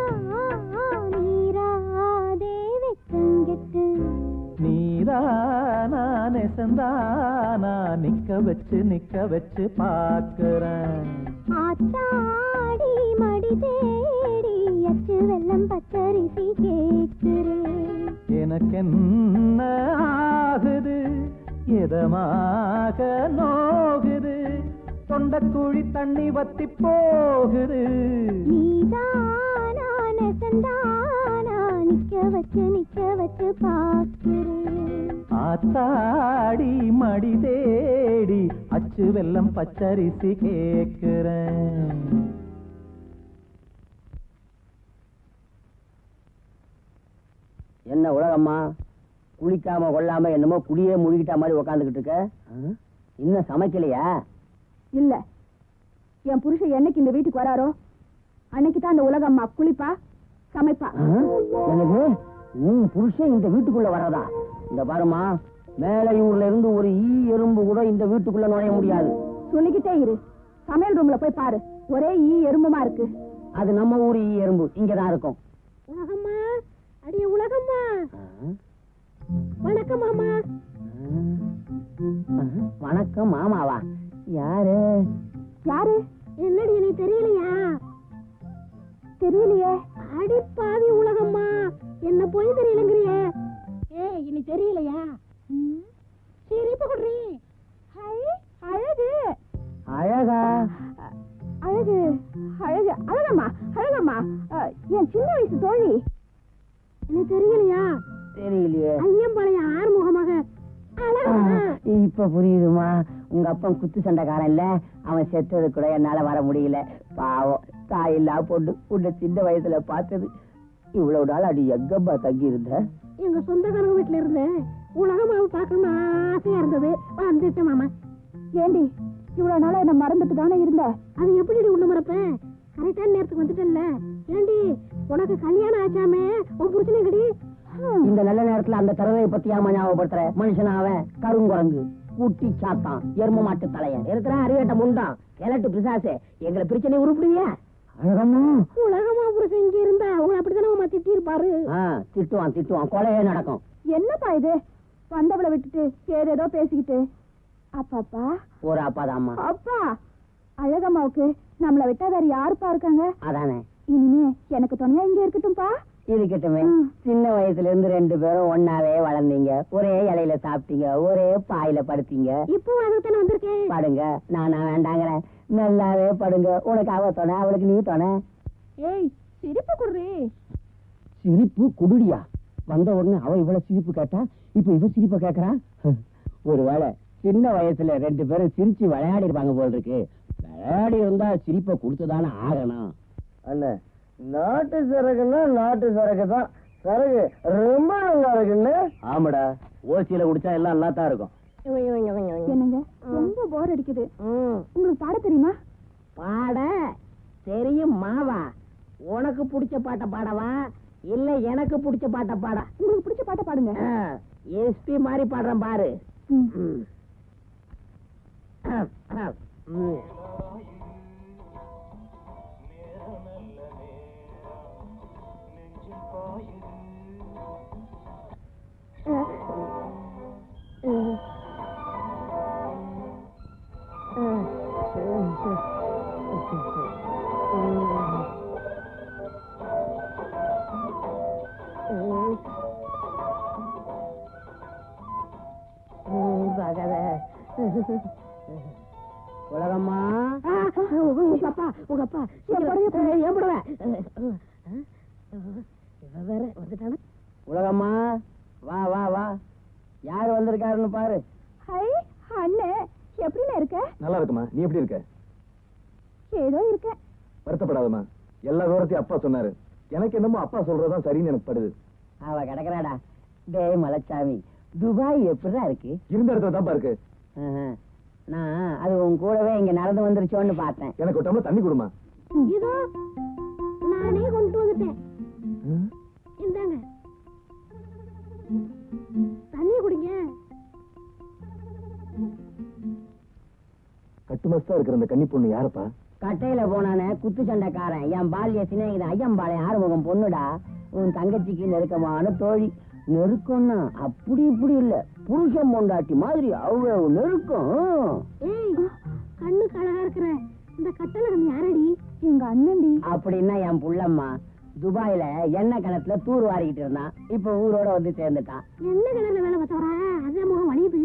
நீராதே வெக்கங்கெட்டு. நீதானா நெசந்தானா நிக்க வச்சு நிக்க வச்சு பார்க்கிறேன் ஆத்தாடி மடி தேடி அச்சு வெள்ளம் பச்சரிசி கேட்கிறேன் எனக்கு என்ன ஆகுது எதமாக நோகுது தொண்டக்குழி தண்ணி வத்தி போகுது நீதானா நெசந்தானா நிக்க வச்சு நிக்க வச்சு பார்க்கிறேன் ஆத்தாடி மடி தேடி அச்சு வெல்லம் பச்சரிசி கேக்குறேன் என்ன உலகம்மா குளிக்காம கொள்ளாம என்னமோ குடியே முழுகிட்ட மாதிரி உக்காந்துக்கிட்டு இருக்க ஆ? இன்னும் சமைக்கலையா இல்ல என் புருஷன் என்னைக்கு இந்த வீட்டுக்கு வராரோ அன்னைக்கு தான் அந்த உலகம்மா குளிப்பா சமைப்பா ஆ? எனக்கு உன் புருஷன் இந்த வீட்டுக்குள்ள வர்றதா இந்த பாருமா மேலையூர்ல இருந்து ஒரு ஈ எறும்பு கூட இந்த வீட்டுக்குள்ள நுழைய முடியாது சொல்லிக்கிட்டே இரு சமையல் ரூம்ல போய் பாரு ஒரே ஈ எறும்புமா இருக்கு அது நம்ம ஊர் ஈ எறும்பு இங்கதான் இருக்கும் உலகம்மா அடிய உலகம்மா ஆ? வணக்கம் மாமா ஆ? வணக்கம் மாமாவா யாரு யாரு என்னடி நீ தெரியலையா தெரியலையே அடி பாவி உலகம்மா என்ன போய் தெரியலங்கிறியே தெரியலையா சிரிப்பு குடுறி அழகு அழகா அழகு அழகு அழகம்மா அழகம்மா அஹ், என் சின்ன வயசு தோழி எனக்கு தெரியலையா தெரியலையே ஐயம்பாளையம் ஆறுமுகமாக அழகா இப்ப புரியுதுமா உங்க அப்பன் குத்து சண்டைக்காரன் இல்ல அவன் செத்தது கூட என்னால வர முடியல பாவம் தாய் இல்லா பொண்ணு உன்னை சின்ன வயசுல பார்த்தது இவ்வளவு நாள் அடி எங்கம்மா தங்கி இருந்த எங்க சொந்தக்காரங்க வீட்டுல இருந்தேன் உலகமாவை பார்க்கணும்னு ஆசையா இருந்தது வந்துட்டேன் மாமா ஏண்டி இவ்வளவு நாளா என்ன மறந்துட்டு தானே இருந்த அது எப்படி உன்ன மறப்பேன் கரெக்டான நேரத்துக்கு வந்துட்டேன்ல ஏண்டி உனக்கு கல்யாணம் ஆச்சாமே உன் புருஷனை கடி இந்த நல்ல நேரத்துல அந்த தரவை பத்தி ஏமா ஞாபகப்படுத்துற மனுஷன் அவன் கருங்குரங்கு கூட்டி சாத்தான் எரும மாட்டு தலையன் இருக்கிற அறிவேட்ட முண்டான் கிழட்டு பிசாசே எங்களை பிரச்சனை உருப்பிடுவிய அழகம்மா உலகமா புருஷன் இங்க இருந்தா உங்களை அப்படித்தானே உமா திட்டி இருப்பாரு ஆ, திட்டுவான் திட்டுவான் கொலையே நடக்கும் என்னப்பா இது வந்தவளை விட்டுட்டு ஏதேதோ பேசிக்கிட்டு அப்பாப்பா ஒரு அப்பாதாம்மா அப்பா அழகம்மாவுக்கு நம்மள விட்டா வேற யாருப்பா இருக்காங்க அதானே இனிமே எனக்கு துணையா இங்க இருக்கட்டும்பா இருக்கட்டுமே ம். சின்ன வயசுல இருந்து ரெண்டு பேரும் ஒன்னாவே வளர்ந்தீங்க ஒரே இலையில சாப்பிட்டீங்க ஒரே பாயில படுத்தீங்க இப்போ அதுக்கு வந்திருக்கேன் படுங்க நானா வேண்டாங்கிறேன் நல்லாவே படுங்க உனக்கு அவ துணை அவளுக்கு நீ துணை ஏய் சிரிப்பு குடுறி சிரிப்பு குடுடியா வந்த உடனே அவ இவ்வளவு சிரிப்பு கேட்டா இப்ப இவ சிரிப்ப கேக்குறா ஒருவேளை சின்ன வயசுல ரெண்டு பேரும் சிரிச்சு விளையாடி இருப்பாங்க போல் இருக்கு விளையாடி இருந்தா சிரிப்பை கொடுத்துதானே ஆகணும் அண்ணே நாட்டு சரக்குன்னா நாட்டு சரக்கு தான் சரக்கு ரொம்ப நல்லா இருக்குன்னு ஆமாடா ஓசியில குடிச்சா எல்லாம் நல்லா தான் இருக்கும் என்னங்க ரொம்ப போர் அடிக்குது உங்களுக்கு பாட தெரியுமா பாட தெரியும் மாவா உனக்கு பிடிச்ச பாட்டை பாடவா இல்ல எனக்கு பிடிச்ச பாட்டை பாட உங்களுக்கு பிடிச்ச பாட்டை பாடுங்க எஸ்பி மாதிரி பாடுறேன் பாரு ம். ம். ம். உலகம்மா ஆ, உங்க அப்பா உங்க அப்பா சீக்கிரம், ஏன் போடுவ இவ வேற வந்துட்டானா உலகம்மா வா வா வா யார் வந்திருக்காருன்னு பாரு ஹை அண்ணே எப்படிண்ணே இருக்க நல்லா இருக்குமா நீ எப்படி இருக்க ஏதோ இருக்க வருத்தப்படாதம்மா எல்லா விவரத்தையும் அப்பா சொன்னாரு எனக்கு என்னமோ அப்பா சொல்றதுதான் சரின்னு எனக்கு படுது அவ கிடக்குறாடா டேய் மலைச்சாமி துபாய் எப்படிதான் இருக்கு இருந்த இடத்துல தான் இருக்கு ஆஹா. நான் அது உன் கூடவே இங்க நடந்து வந்துருச்சோன்னு பார்த்தேன் எனக்கு ஒரு டம்ளர் தண்ணி கொடுமா இதோ நானே கொண்டு வந்துட்டேன் இந்தாங்க தண்ணி குடிங்க கட்டு மஸ்தா இருக்கிற அந்த கன்னி பொண்ணு யாருப்பா கட்டையில போனானே குத்து சண்டைக்காரன் என் பால்ய சிநேகிதன் ஐயம்பாளையம் ஆறுமுகம் பொண்ணுடா உன் தங்கச்சிக்கு நெருக்கமான தோழி நெருக்கம்னா அப்படி இப்படி இல்ல புருஷன் பொண்டாட்டி மாதிரி அவ்வளவு நெருக்கம் ஏய் கண்ணுக்கு அழகா இருக்கிற இந்த கட்டளகம் யாரடி எங்க அண்ணன்டி அப்படின்னா என் புள்ளம்மா துபாயில எண்ணெய் கிணத்துல தூர் வாரிக்கிட்டு இருந்தான் இப்ப ஊரோட வந்து சேர்ந்துட்டான் என்ன கிணறுல வேலை பார்த்தவரா அதான் முகம் வலியுது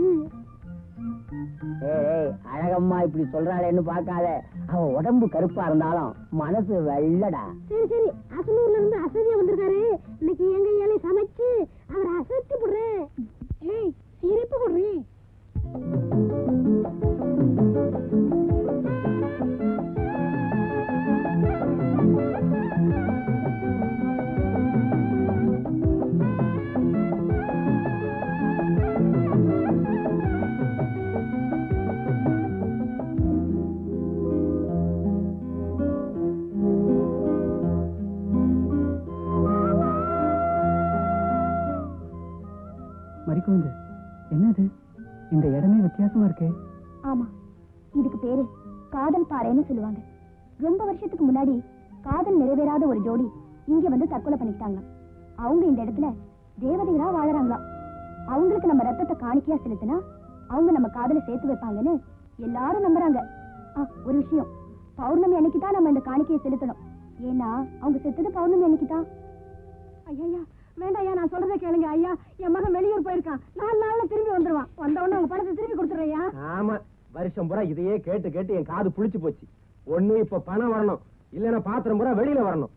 ஏய் ஏய், அழகம்மா இப்படி சொல்றாளேன்னு பார்க்காத அவ உடம்பு கருப்பா இருந்தாலும் மனசு வெள்ளடா சரி சரி அசலூர்ல இருந்து அசதியா வந்திருக்காரு இன்னைக்கு எங்க ஏழை சமைச்சு அவரை அசத்தி போடுறேன் ஏய் சிரிப்பு போடுறேன் மறிக்குந்து என்னது இந்த இடமே வித்தியாசமா இருக்கே ஆமா இதுக்கு பேரு காதல் பாறைன்னு சொல்லுவாங்க ரொம்ப வருஷத்துக்கு முன்னாடி காதல் நிறைவேறாத ஒரு ஜோடி இங்க வந்து தற்கொலை பண்ணிக்கிட்டாங்களாம் அவங்க இந்த இடத்துல தேவதைகளா வாழறாங்களாம் அவங்களுக்கு நம்ம ரத்தத்தை காணிக்கையா செலுத்தினா அவங்க நம்ம காதலை சேர்த்து வைப்பாங்கன்னு எல்லாரும் நம்புறாங்க ஆ, ஒரு விஷயம் பௌர்ணமி அன்னைக்கு தான் நம்ம இந்த காணிக்கையை செலுத்தணும் ஏன்னா அவங்க செத்தது பௌர்ணமி அன்னைக்கு தான் ஐயா வேண்டாம் ஐயா நான் சொல்றதை கேளுங்க ஐயா என் மகன் வெளியூர் போயிருக்கான் நாலு நாள்ல திரும்பி வந்துருவான் வந்த உடனே உங்க பணத்தை திருப்பி கொடுத்துறையா ஆமா வருஷம் பூரா இதையே கேட்டு கேட்டு என் காது புளிச்சு போச்சு ஒண்ணு இப்ப பணம் வரணும் இல்லைன்னா பாத்திரம் பூரா வெளியில வரணும்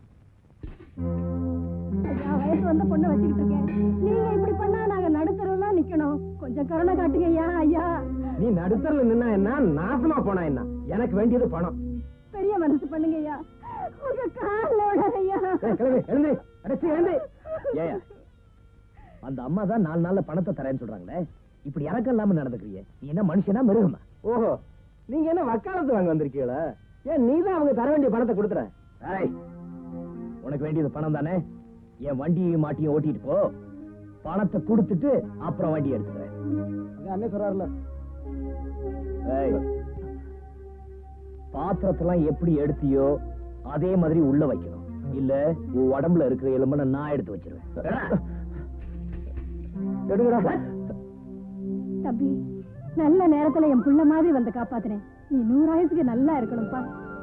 ஐயா வயசு வந்த பொண்ணை வச்சுக்கிட்டு இருக்கேன் நீங்க இப்படி பண்ணா நாங்க நடுத்தரவுல நிக்கணும் கொஞ்சம் கருணை காட்டுங்க ஐயா ஐயா நீ நடுத்தரில் நின்னா என்ன நாசமா போனா என்ன எனக்கு வேண்டியது பணம் பெரிய மனசு பண்ணுங்க ஐயா உங்க காலோட ஐயா ஏய், கிளம்பு, எழுந்து அடைச்சி எழுந்து ஏயா அந்த அம்மா தான் நாலு நாள்ல பணத்தை தரேன்னு சொல்றாங்களே இப்படி இறக்கம் இல்லாம நடந்துக்கிறீங்க நீ என்ன மனுஷனா மிருகமா ஓஹோ நீங்க என்ன வக்காலத்து வாங்க வந்திருக்கீங்களா ஏன் நீ தான் அவங்க தர வேண்டிய பணத்தை கொடுத்துற ஏய் உனக்கு வேண்டியது பணம் தானே என் வண்டியையும் மாட்டியும் ஓட்டிட்டு போ பணத்தை கொடுத்துட்டு அப்புறம் வண்டி எடுத்துக்கிறேன் அண்ணே சொல்றாருல ஏய் பாத்திரத்தெல்லாம் எப்படி எடுத்தியோ அதே மாதிரி உள்ள வைக்கணும் இல்ல உன் உடம்புல இருக்கிற எலும்பை நான் எடுத்து வச்சிருவேன் எடுங்கடா தம்பி நல்ல நேரத்துல என் புள்ள மாதிரி வந்து காப்பாத்துறேன் நீ நூறாயிரத்துக்கு நல்லா இருக்கணும்ப்பா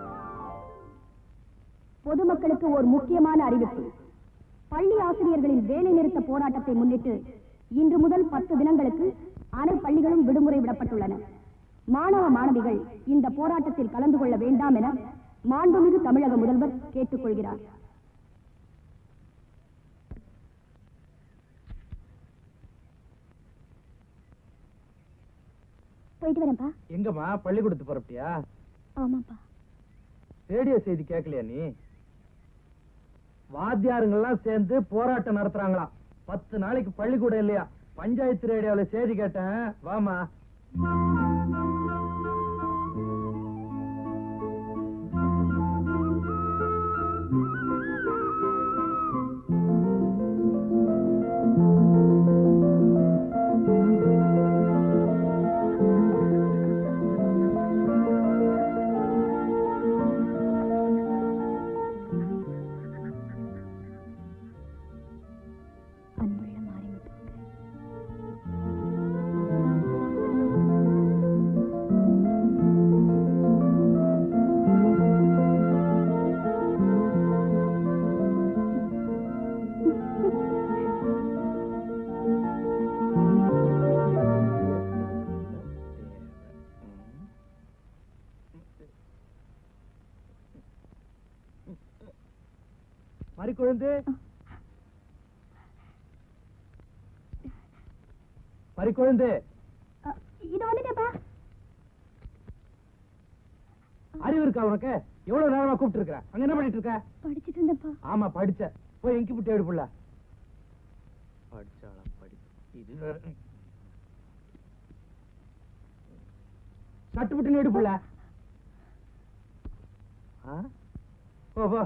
பொதுமக்களுக்கு ஒரு முக்கியமான அறிவிப்பு பள்ளி ஆசிரியர்களின் வேலை நிறுத்த போராட்டத்தை முன்னிட்டு இன்று முதல் பத்து தினங்களுக்கு அனைத்து பள்ளிகளும் விடுமுறை விடப்பட்டுள்ளன மாணவ மாணவிகள் இந்த போராட்டத்தில் கலந்து கொள்ள வேண்டாம் என மாண்புமிகு தமிழக முதல்வர் கேட்டுக்கொள்கிறார் போயிட்டு வரேன்ப்பா எங்கம்மா பள்ளிக்கூடத்து புறப்பட்டியா ஆமாப்பா ரேடியோ செய்தி கேட்கலையா நீ வாத்தியாருங்கெல்லாம் சேர்ந்து போராட்டம் நடத்துறாங்களாம் பத்து நாளைக்கு பள்ளிக்கூடம் இல்லையா பஞ்சாயத்து ரேடியோல செய்தி கேட்டேன் வாமா அன்புள்ள மாரிமுத்துவுக்கு மறிக்குழுந்து மறிக்குழுந்து இது வந்துட்டேப்பா அறிவு இருக்கா உனக்கு எவ்வளவு நேரமா கூப்பிட்டு இருக்க அங்க என்ன பண்ணிட்டு இருக்க படிச்சிட்டு இருந்தேன்ப்பா ஆமா படிச்ச போய் எங்கி விட்டு எடுப்புல படிச்சாளா படி இது வேற. சட்டு விட்டு எடுப்புல போ போ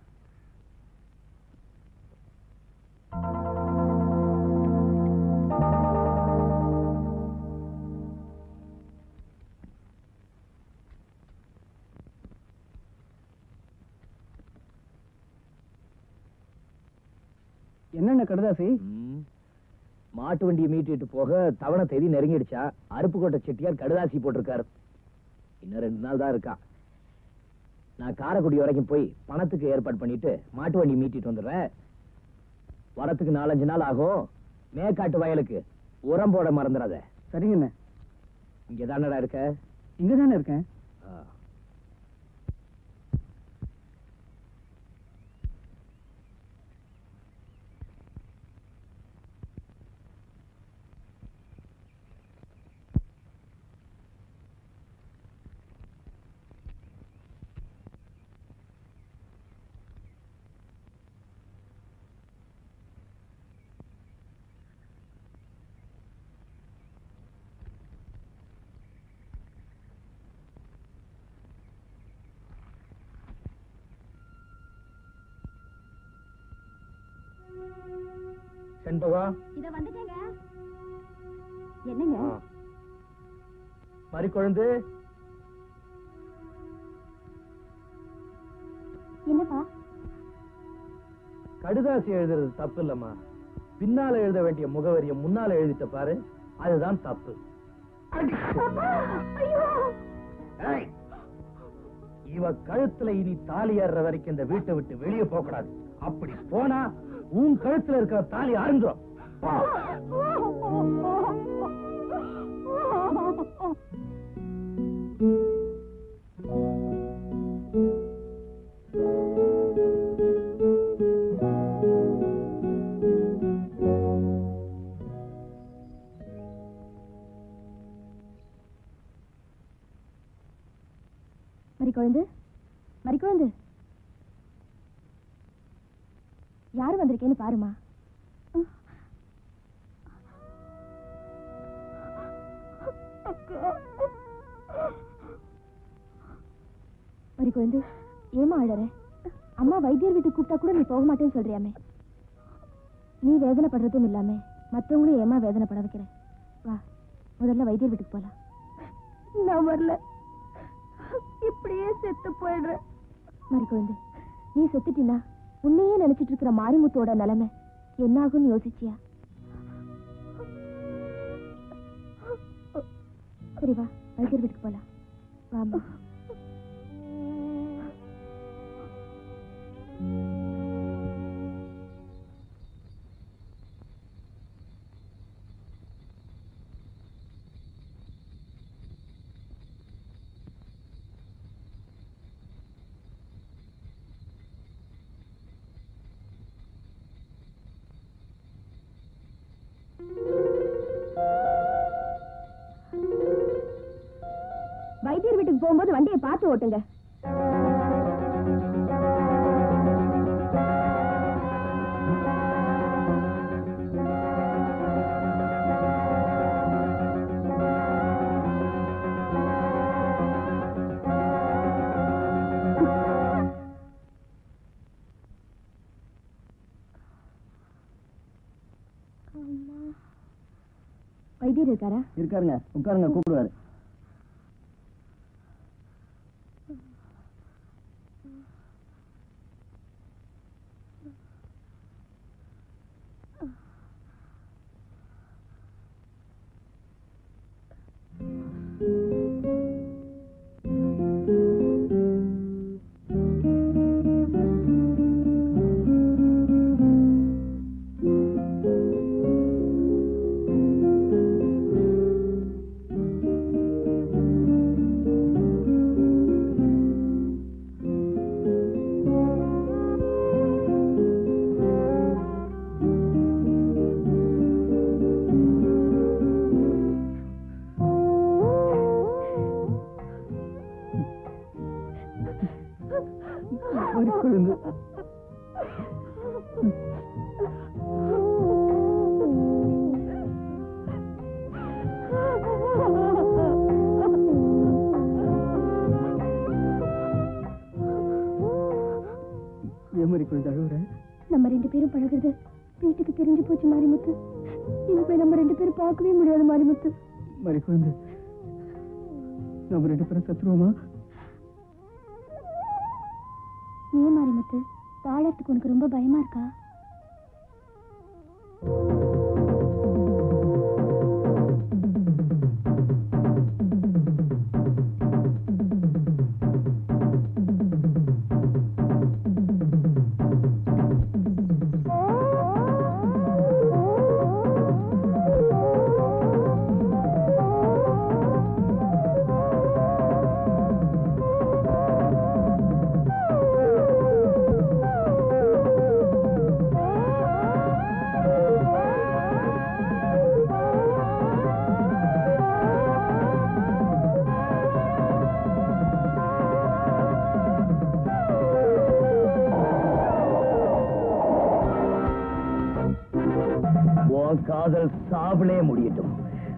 என்னென்ன கடுதாசி ம். மாட்டு வண்டியை மீட்டிட்டு போக தவணை தேதி நெருங்கிடுச்சா அருப்புக்கோட்டை செட்டியார் கடுதாசி போட்டிருக்காரு இன்னும் ரெண்டு நாள் தான் இருக்கா நான் காரைக்குடி வரைக்கும் போய் பணத்துக்கு ஏற்பாடு பண்ணிட்டு மாட்டு வண்டி மீட்டிட்டு வந்துடுறேன் வரத்துக்கு நாலஞ்சு நாள் ஆகும் மேக்காட்டு வயலுக்கு உரம் போட மறந்துடாத சரிங்கண்ணே இங்க தானடா இருக்க இங்க தானே இருக்கேன் ஆ. செண்பகம் இத வந்துட்டேங்க என்னங்க மறிக்குழந்து என்னப்பா கடுதாசி எழுதுறது தப்பு இல்லம்மா பின்னால எழுத வேண்டிய முகவரியை முன்னால எழுதிட்ட பாரு அதுதான் தப்பு ஏய், இவ கழுத்துல இனி தாலி ஏறுற வரைக்கும் இந்த வீட்டை விட்டு வெளியே போக கூடாது அப்படி போனா உன் கழுத்துல இருக்கிற தாலி அருந்துரும் வா. மறிக்குழந்து மறிக்குழந்து யார் வந்திருக்கேன்னு பாருமா மறிக்குழந்து ஏமா அழற அம்மா வைத்தியர் வீட்டுக்கு கூப்பிட்டா கூட நீ போக மாட்டேன்னு சொல்றியாமே நீ வேதனைப்படுறதும் இல்லாம மத்தவங்களையும் ஏமா வேதனைப்பட வைக்கிற வா முதல்ல வைத்தியர் வீட்டுக்கு போலாம் நான் வரல இப்படியே செத்து போயிடுறேன் மறிக்குழந்து நீ செத்துட்டினா உன்னையே நினைச்சிட்டு இருக்கிற மாரிமுத்தோட நிலைமை என்ன ஆகும்னு யோசிச்சியா சரி வா வைத்தியர் வீட்டுக்கு போலாம் வாமா வைத்தியர் வீட்டுக்கு போகும்போது வண்டியை பார்த்து ஓட்டுங்க வைத்தியர் இருக்காரா இருக்காருங்க உட்காருங்க கூப்பிடுவாரு மறிக்குழந்து ஏன் மறிக்குழந்து அழுகுற நம்ம ரெண்டு பேரும் பழகுறது வீட்டுக்கு தெரிஞ்சு போச்சு மாரிமுத்து இனிமே நம்ம ரெண்டு பேரும் பார்க்கவே முடியாது மாரிமுத்து மறிக்குழந்து நம்ம ரெண்டு பேரும் சத்துருவோமா ஏன் மாரிமுத்து வாழறதுக்கு உனக்கு ரொம்ப பயமா இருக்கா உன் காதல் சாவிலே முடியட்டும்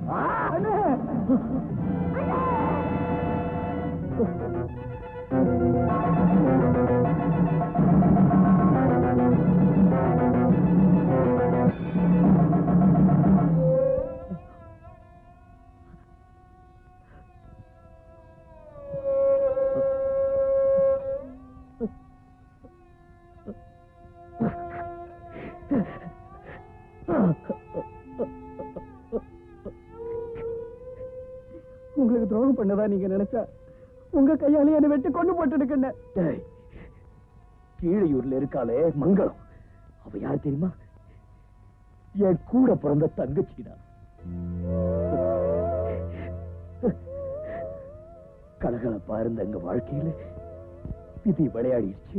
உங்களுக்கு துரோகம் பண்ணதா நீங்க நினைச்சா உங்க கையாலே என்னை வெட்டி கொண்டு போட்டு டேய், கீழையூர்ல இருக்காளே மங்களம் அவ யார் தெரியுமா என் கூட பிறந்த தங்கச்சிடா கலகலப்பா இருந்த எங்க வாழ்க்கையில விதி விளையாடிடுச்சு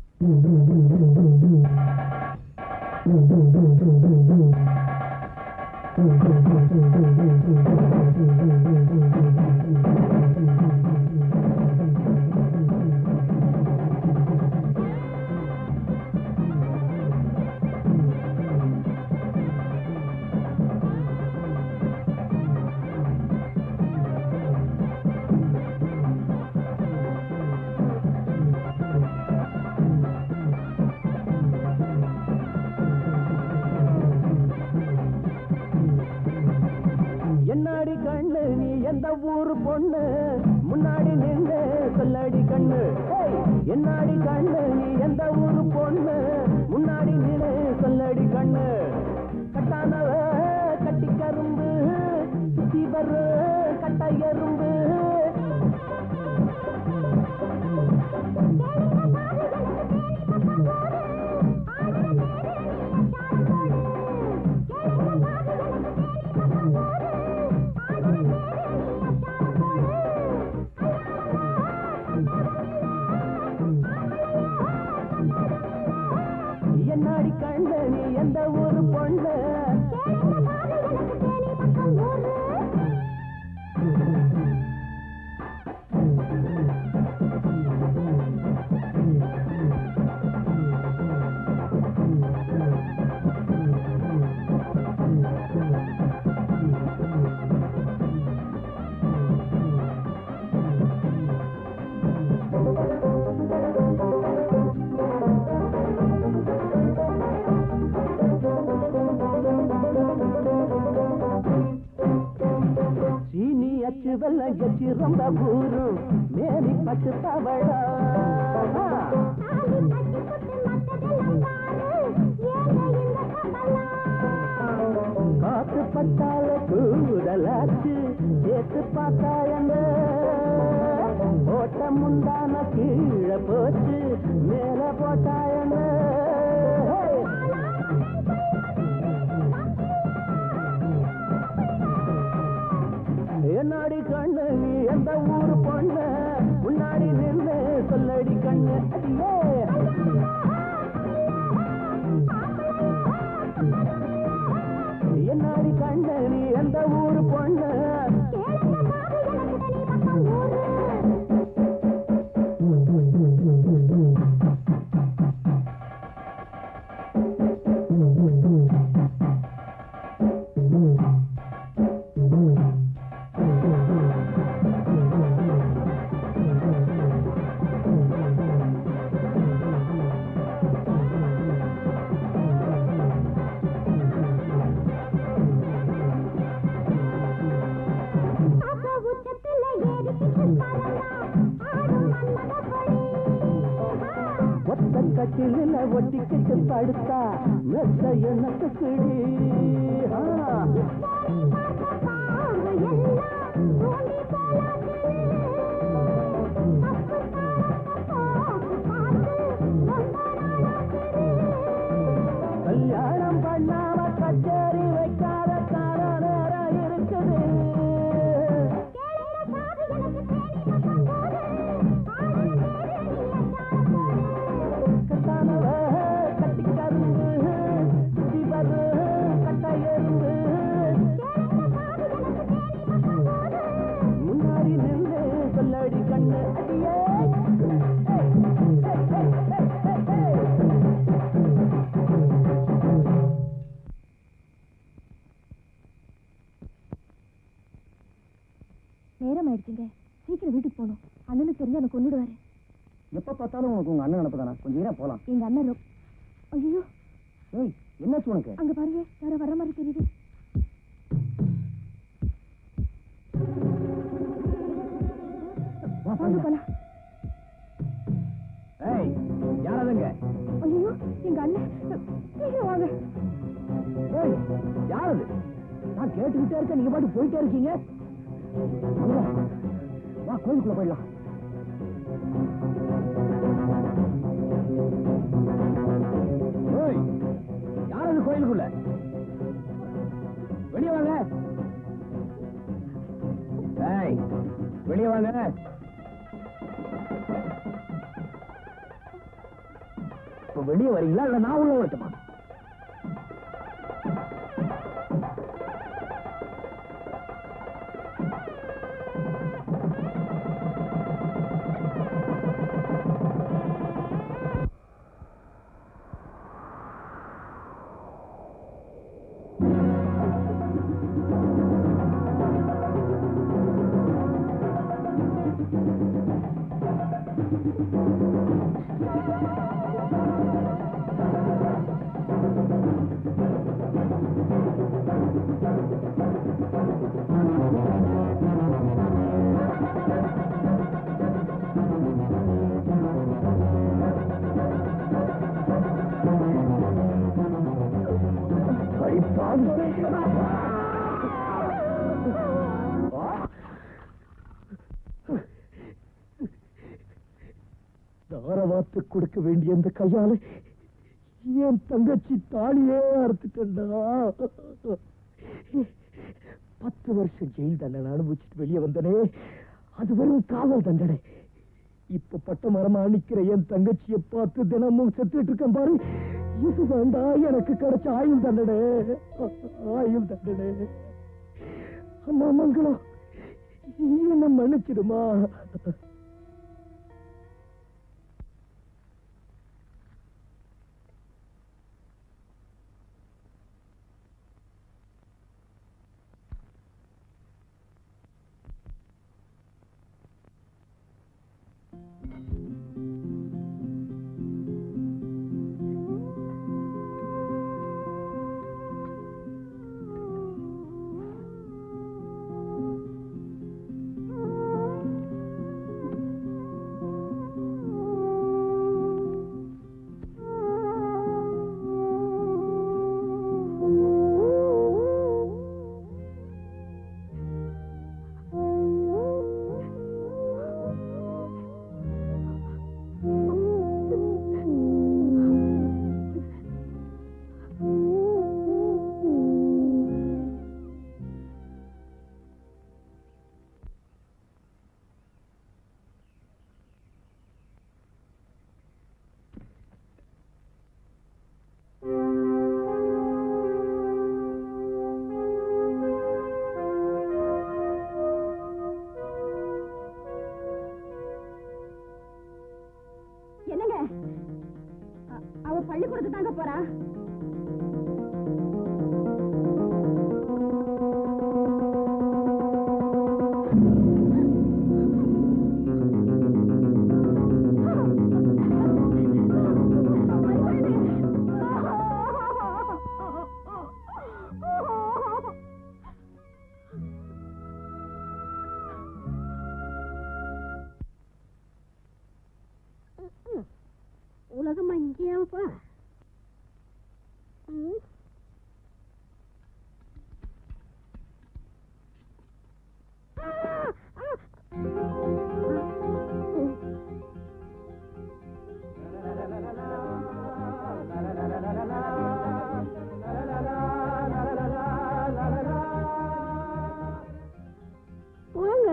என்னாடி கண்ணு நீ எந்த ஊரு பொண்ணு முன்னாடி நின்று சொல்லடி கண்ணு ஏய், என்னாடி கண்ணு நீ எந்த ஊரு பொண்ணு முன்னாடி நின்று சொல்லடி கண்ணு கட்டானவ கட்டி கரும்பு சுத்தி வரு கட்ட எறும்பு என்னாடி கண்ணு நீ எந்த ஊரு பொண்ணு சீனி அச்சு வெள்ளம் எச்சு ரொம்ப ஊரு மேரி பட்டு தவழா காத்து பட்டால கூடலாச்சு சேர்த்து பார்த்தா என்ன போட்ட முந்தான கீழே போச்சு மேல போட்டா என்ன என்னாடி கண்ணு நீ எந்த ஊரு பொண்ணு முன்னாடி நின்று சொல்லடி கண்ணு அடியே என்னாடி கண்ணு நீ எந்த ஊரு பொண்ணு ஒத்த கட்டில ஒட்டிக்கிட்டு படுத்தா மெத்த எனக்கு கிடி ஆ. கல்யாணம் பண்ணாம கச்சேரி வைக்காத கார நேரம் இருக்குது கட்டானவ கட்டி கரும்பு சுத்தி வரு கட்ட எறும்பு முன்னாடி நின்று சொல்லடி கண்ணு அடியே ஏய், ஏய், ஏய், ஏய், ஏய், ஏய். நேரம் ஆயிடுச்சுங்க சீக்கிரம் வீட்டுக்கு போகணும் அண்ணனுக்கு தெரிஞ்சு எனக்கு கொண்டுடுவாரு எப்ப பார்த்தாலும் உனக்கு உங்க அண்ணன் நினப்பு தானே கொஞ்சம் நேரம் போலாம் எங்க அண்ணன் ரொ- ஐயோ ஏய் என்னாச்சு உனக்கு அங்க பாருங்க யாரோ வர மாதிரி தெரியுது வா, வாங்க போலாம். போலாம் ஏய் யாராதுங்க ஐயோ எங்க அண்ணன் சீக்கிரம் வாங்க ஏய் யாரது நான் கேட்டுக்கிட்டே இருக்கேன் நீங்க பாட்டு போயிட்டே இருக்கீங்க வாங்க. வா கோயிலுக்குள்ள போயிடலாம் ஏய் வாங்க இப்ப வெளியே வரீங்களா இல்ல நான் உள்ள வரட்டுமா தாரவாத்து கொடுக்க வேண்டிய அந்த கையால என் தங்கச்சி தாலியே அறுத்துட்டா பத்து வருஷம் ஜெயில் தண்டனை அனுபவிச்சுட்டு வெளியே வந்தனே அது வெறும் காவல் தண்டனை இப்ப பட்ட மரமா நிக்கிற என் தங்கச்சியை பார்த்து தினமும் செத்துட்டு இருக்கேன் பாரு இது வேண்டா எனக்கு கிடைச்ச ஆயுள் தண்டனை ஆயுள் தண்டனை அம்மா மங்களம் என்ன மன்னிச்சிடுமா என்னங்க அ- அவ பள்ளிக்கூடத்துக்கு தாங்க போறா உலகமா இங்கேயாப்பா ம் போங்க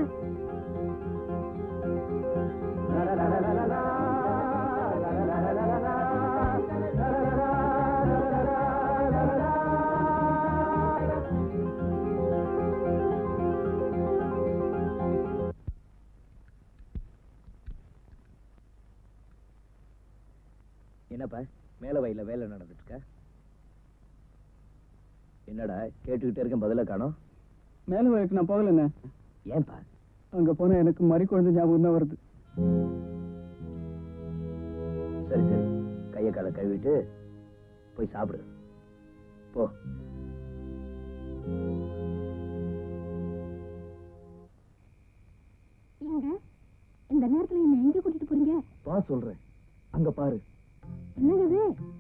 என்னப்பா மேல வயல்ல வேலை நடந்துட்டு இருக்க என்னடா கேட்டுக்கிட்டே இருக்கேன் பதில காணோம் மேல வரைக்கும் நான் போகலண்ணே ஏன்பா அங்க போனா எனக்கு மறி குழந்தை ஞாபகம் தான் வருது சரி சரி கையை காலை கழுவிட்டு போய் சாப்பிடு போ ஏங்க இந்த நேரத்துல என்ன எங்க கூட்டிட்டு போறீங்க வா சொல்றேன் அங்க பாரு என்னங்க இது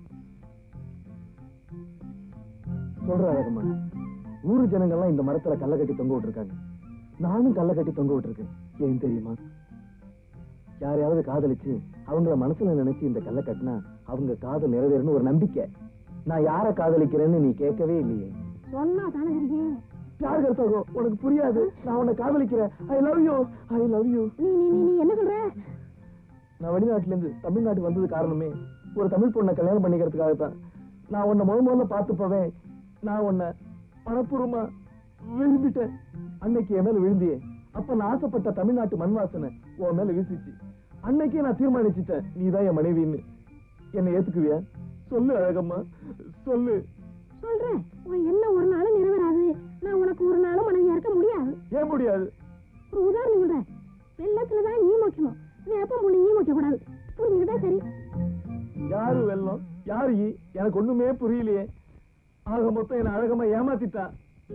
சொல்ற அழகம்மா ஊரு ஜனங்கள்லாம் இந்த மரத்துல கல்ல கட்டி தொங்க விட்டுருக்காங்க நானும் கல்ல கட்டி தொங்க விட்டுருக்கேன் ஏன் தெரியுமா யாரையாவது காதலிச்சு அவங்கள மனசுல நினைச்சு இந்த கல்ல கட்டினா அவங்க காதல் நிறைவேறணும் ஒரு நம்பிக்கை நான் யாரை காதலிக்கிறேன்னு நீ கேட்கவே இல்லையே சொன்னா தானே தெரியும் பியார் கருத்தாகோ உனக்கு புரியாது நான் உன்னை காதலிக்கிறேன் I love you I love you நீ நீ நீ நீ என்ன சொல்ற நான் வெளிநாட்டுல இருந்து தமிழ்நாட்டுக்கு வந்தது காரணமே ஒரு தமிழ் பொண்ணை கல்யாணம் பண்ணிக்கிறதுக்காக தான் நான் உன்னை முத முதல்ல பார்த்து போவேன் நான் உன்னை மனப்பூர்வமா விரும்பிட்டேன் அன்னைக்கு என் மேல விழுந்தியே அப்ப நான் ஆசைப்பட்ட தமிழ்நாட்டு மண் வாசனை உன் மேல வீசிச்சு அன்னைக்கே நான் தீர்மானிச்சிட்டேன் நீ தான் என் மனைவின்னு என்னை ஏத்துக்குவியா சொல்லு அழகம்மா சொல்லு சொல்றேன் உன் என்ன ஒரு நாளும் நிறைவேறாது நான் உனக்கு ஒரு நாளும் மனைவியா இருக்க முடியாது ஏன் முடியாது ஒரு உதாரணம் சொல்றேன் வெள்ளத்துல தான் நீ வைக்கணும் வேப்பம் புள்ளி நீ வைக்க கூடாது புரிஞ்சுக்கிட்டா சரி யாரு வெல்லம் யாரு ஈ? எனக்கு ஒண்ணுமே புரியலையே ஆக மொத்தம் என்ன அழகமா ஏமாத்திட்டா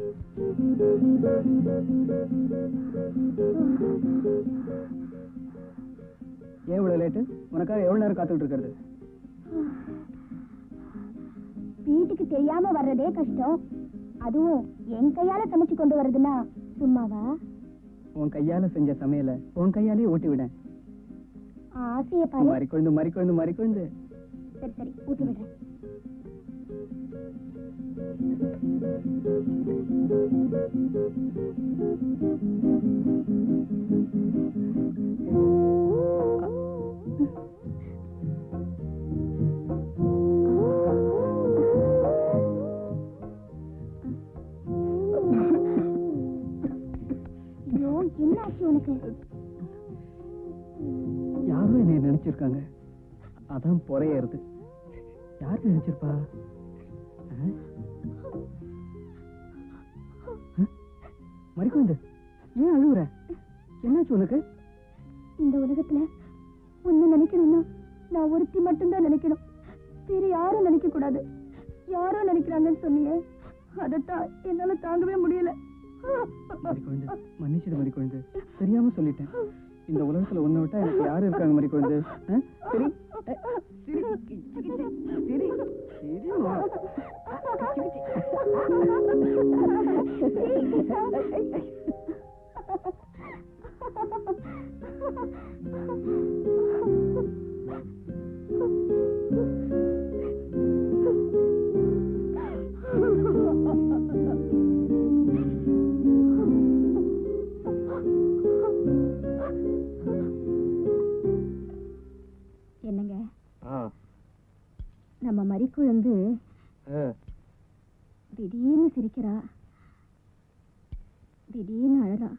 ஏன் இவ்வளவு லேட்டு உனக்காக எவ்வளவு நேரம் காத்துட்டு இருக்கிறது வீட்டுக்கு தெரியாம வர்றதே கஷ்டம் அதுவும் என் கையால சமைச்சு கொண்டு வர்றதுன்னா சும்மாவா உன் கையால செஞ்ச சமையல உன் கையாலே ஊட்டி விட ஆசைய பாரு மறி கொழுந்து மறி கொழுந்து மறி கொழுந்து சரி சரி ஊட்டி விடுறேன் ஐயோ என்ன ஆச்சு உனக்கு யாரும் என்னை நினைச்சிருக்காங்க அதான் பொறையறது யார் நினைச்சிருப்பா ஆ? ஆ? மறிக்கொழுந்து ஏன் அழுகுற என்னாச்சு உனக்கு இந்த உலகத்துல உன்னை நினைக்கணும்னா நான் ஒருத்தி மட்டும்தான் நினைக்கணும் வேற யாரும் நினைக்க கூடாது யாரோ நினைக்கிறாங்கன்னு சொன்னீங்க அதைத்தான் என்னால தாங்கவே முடியல மறிக்கொழுந்து மன்னிச்சிடு மறிக்கொழுந்து தெரியாம சொல்லிட்டேன் இந்த உலகத்துல உன்னை விட்டா எனக்கு யாரு இருக்காங்க மறிக்கொழுந்து ஆ? சரி அ, சரி சரி சரிம்மா. என்னங்க ஆ, நம்ம மறிக்குழந்து ஆ. திடீர்னு சிரிக்கிறா திடீர்னு அழறா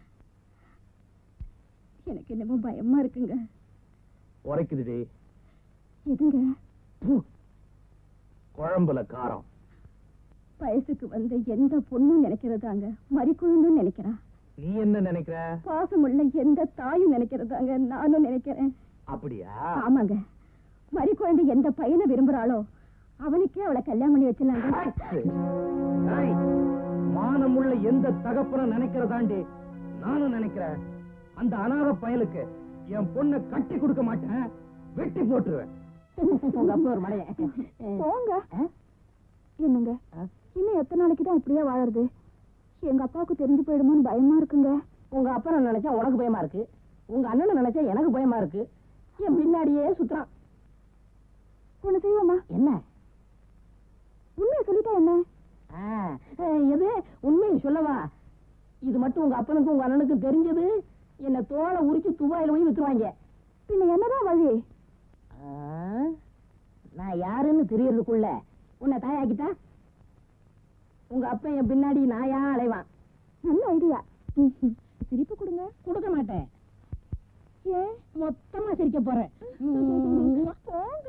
எனக்கு என்னமோ பயமா இருக்குங்க உரைக்குதுடி எதுங்க ப்பு. குழம்புல காரம் வயசுக்கு வந்து எந்த பொண்ணும் நினைக்கிறதாங்க மறிக்குழுந்தும் நினைக்கிறா நீ என்ன நினைக்கிற பாசமுள்ள எந்த தாயும் நினைக்கிறதாங்க நானும் நினைக்கிறேன் அப்படியா ஆமாங்க மறிக்குழந்து எந்த பையனை விரும்புறாளோ அவனுக்கே அவளை கல்யாணம் பண்ணி வச்சிடலாங்க ஏய், மானமுள்ள எந்த தகப்பனும் நினைக்கிறதாண்டி நானும் நினைக்கிறேன் அந்த அனாதை பயலுக்கு என் பொண்ணை கட்டி கொடுக்க மாட்டேன் வெட்டி போட்டுருவேன் உங்க அப்பா ஒரு மடைய போங்க என்னங்க இன்னும் எத்தனை நாளைக்கு தான் இப்படியே வாழறது எங்க அப்பாவுக்கு தெரிஞ்சு போயிடுமோன்னு பயமா இருக்குங்க உங்க அப்பனை நினைச்சா உனக்கு பயமா இருக்கு உங்க அண்ணனை நினைச்சா எனக்கு பயமா இருக்கு என் பின்னாடியே சுத்துறான் ஒண்ணு செய்வோமா என்ன உண்மையை சொல்லிட்டா என்ன ஆ, அஹ், எது உண்மையை சொல்லவா இது மட்டும் உங்க அப்பனுக்கும் உங்க அண்ணனுக்கும் தெரிஞ்சது என்ன தோலை உரிச்சு துபாயில போய் வித்துருவாங்க பின்ன என்னதான் வழி ஆ, நான் யாருன்னு தெரியறதுக்குள்ள உன்னை தாயாக்கிட்டா உங்க அப்பன் என் பின்னாடி நாயா அலைவான் நல்ல ஐடியா சிரிப்பு கொடுங்க கொடுக்க மாட்டேன் ஏன் மொத்தமா சிரிக்க போறேன் போங்க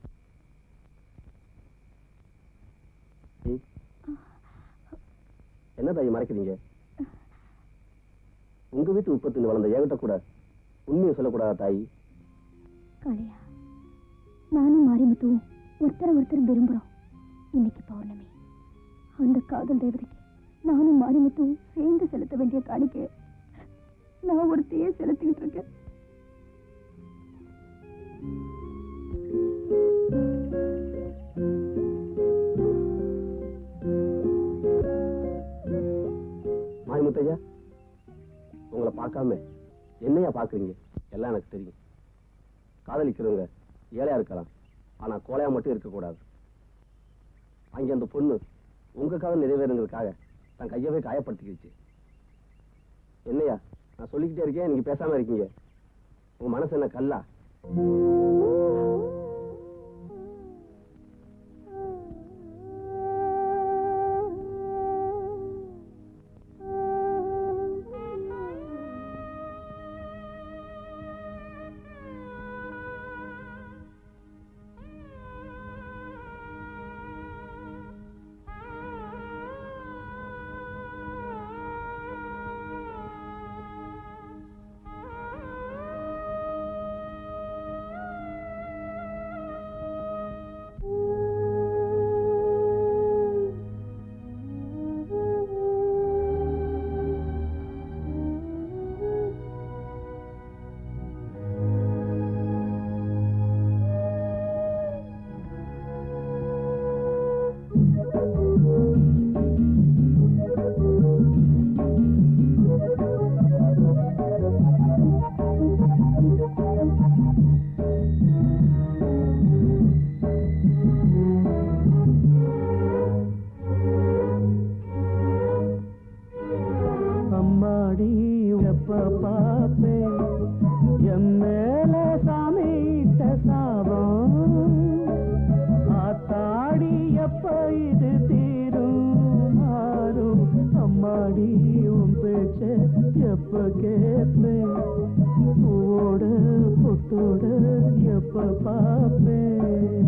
என்ன தாய் மறைக்கிறீங்க உங்க வீட்டு உற்பத்தியில் வளர்ந்த ஏகிட்ட கூட உண்மையை சொல்லக்கூடாதா தாய் காளையா நானும் மாரிமுத்துவும் ஒருத்தர ஒருத்தர் விரும்புறோம் இன்னைக்கு பௌர்ணமி அந்த காதல் தேவதைக்கு நானும் மாரிமுத்துவும் சேர்ந்து செலுத்த வேண்டிய காணிக்கை நான் ஒருத்தையே செலுத்திக்கிட்டு இருக்கேன் மாயமுத்தையா உங்களை பார்க்காம என்னையா பாக்குறீங்க எல்லாம் எனக்கு தெரியும் காதலிக்கிறவங்க ஏழையா இருக்கலாம் ஆனா கோழையா மட்டும் இருக்கக்கூடாது அங்க அந்த பொண்ணு உங்க காதல் நிறைவேறுங்கிறதுக்காக தன் கையவே காயப்படுத்திக்கிச்சு என்னையா நான் சொல்லிக்கிட்டே இருக்கேன் நீங்க பேசாம இருக்கீங்க உங்க மனசு என்ன கல்லா அம்மாடி எப்ப பாப்பேன் என் மேல சாமிட்ட சாபம் ஆத்தாடி எப்ப இது தீரும் மாறும் அம்மாடி உன் பேச்ச எப்ப கேட்பேன் பூவோட பொட்டோட எப்ப பாப்பேன்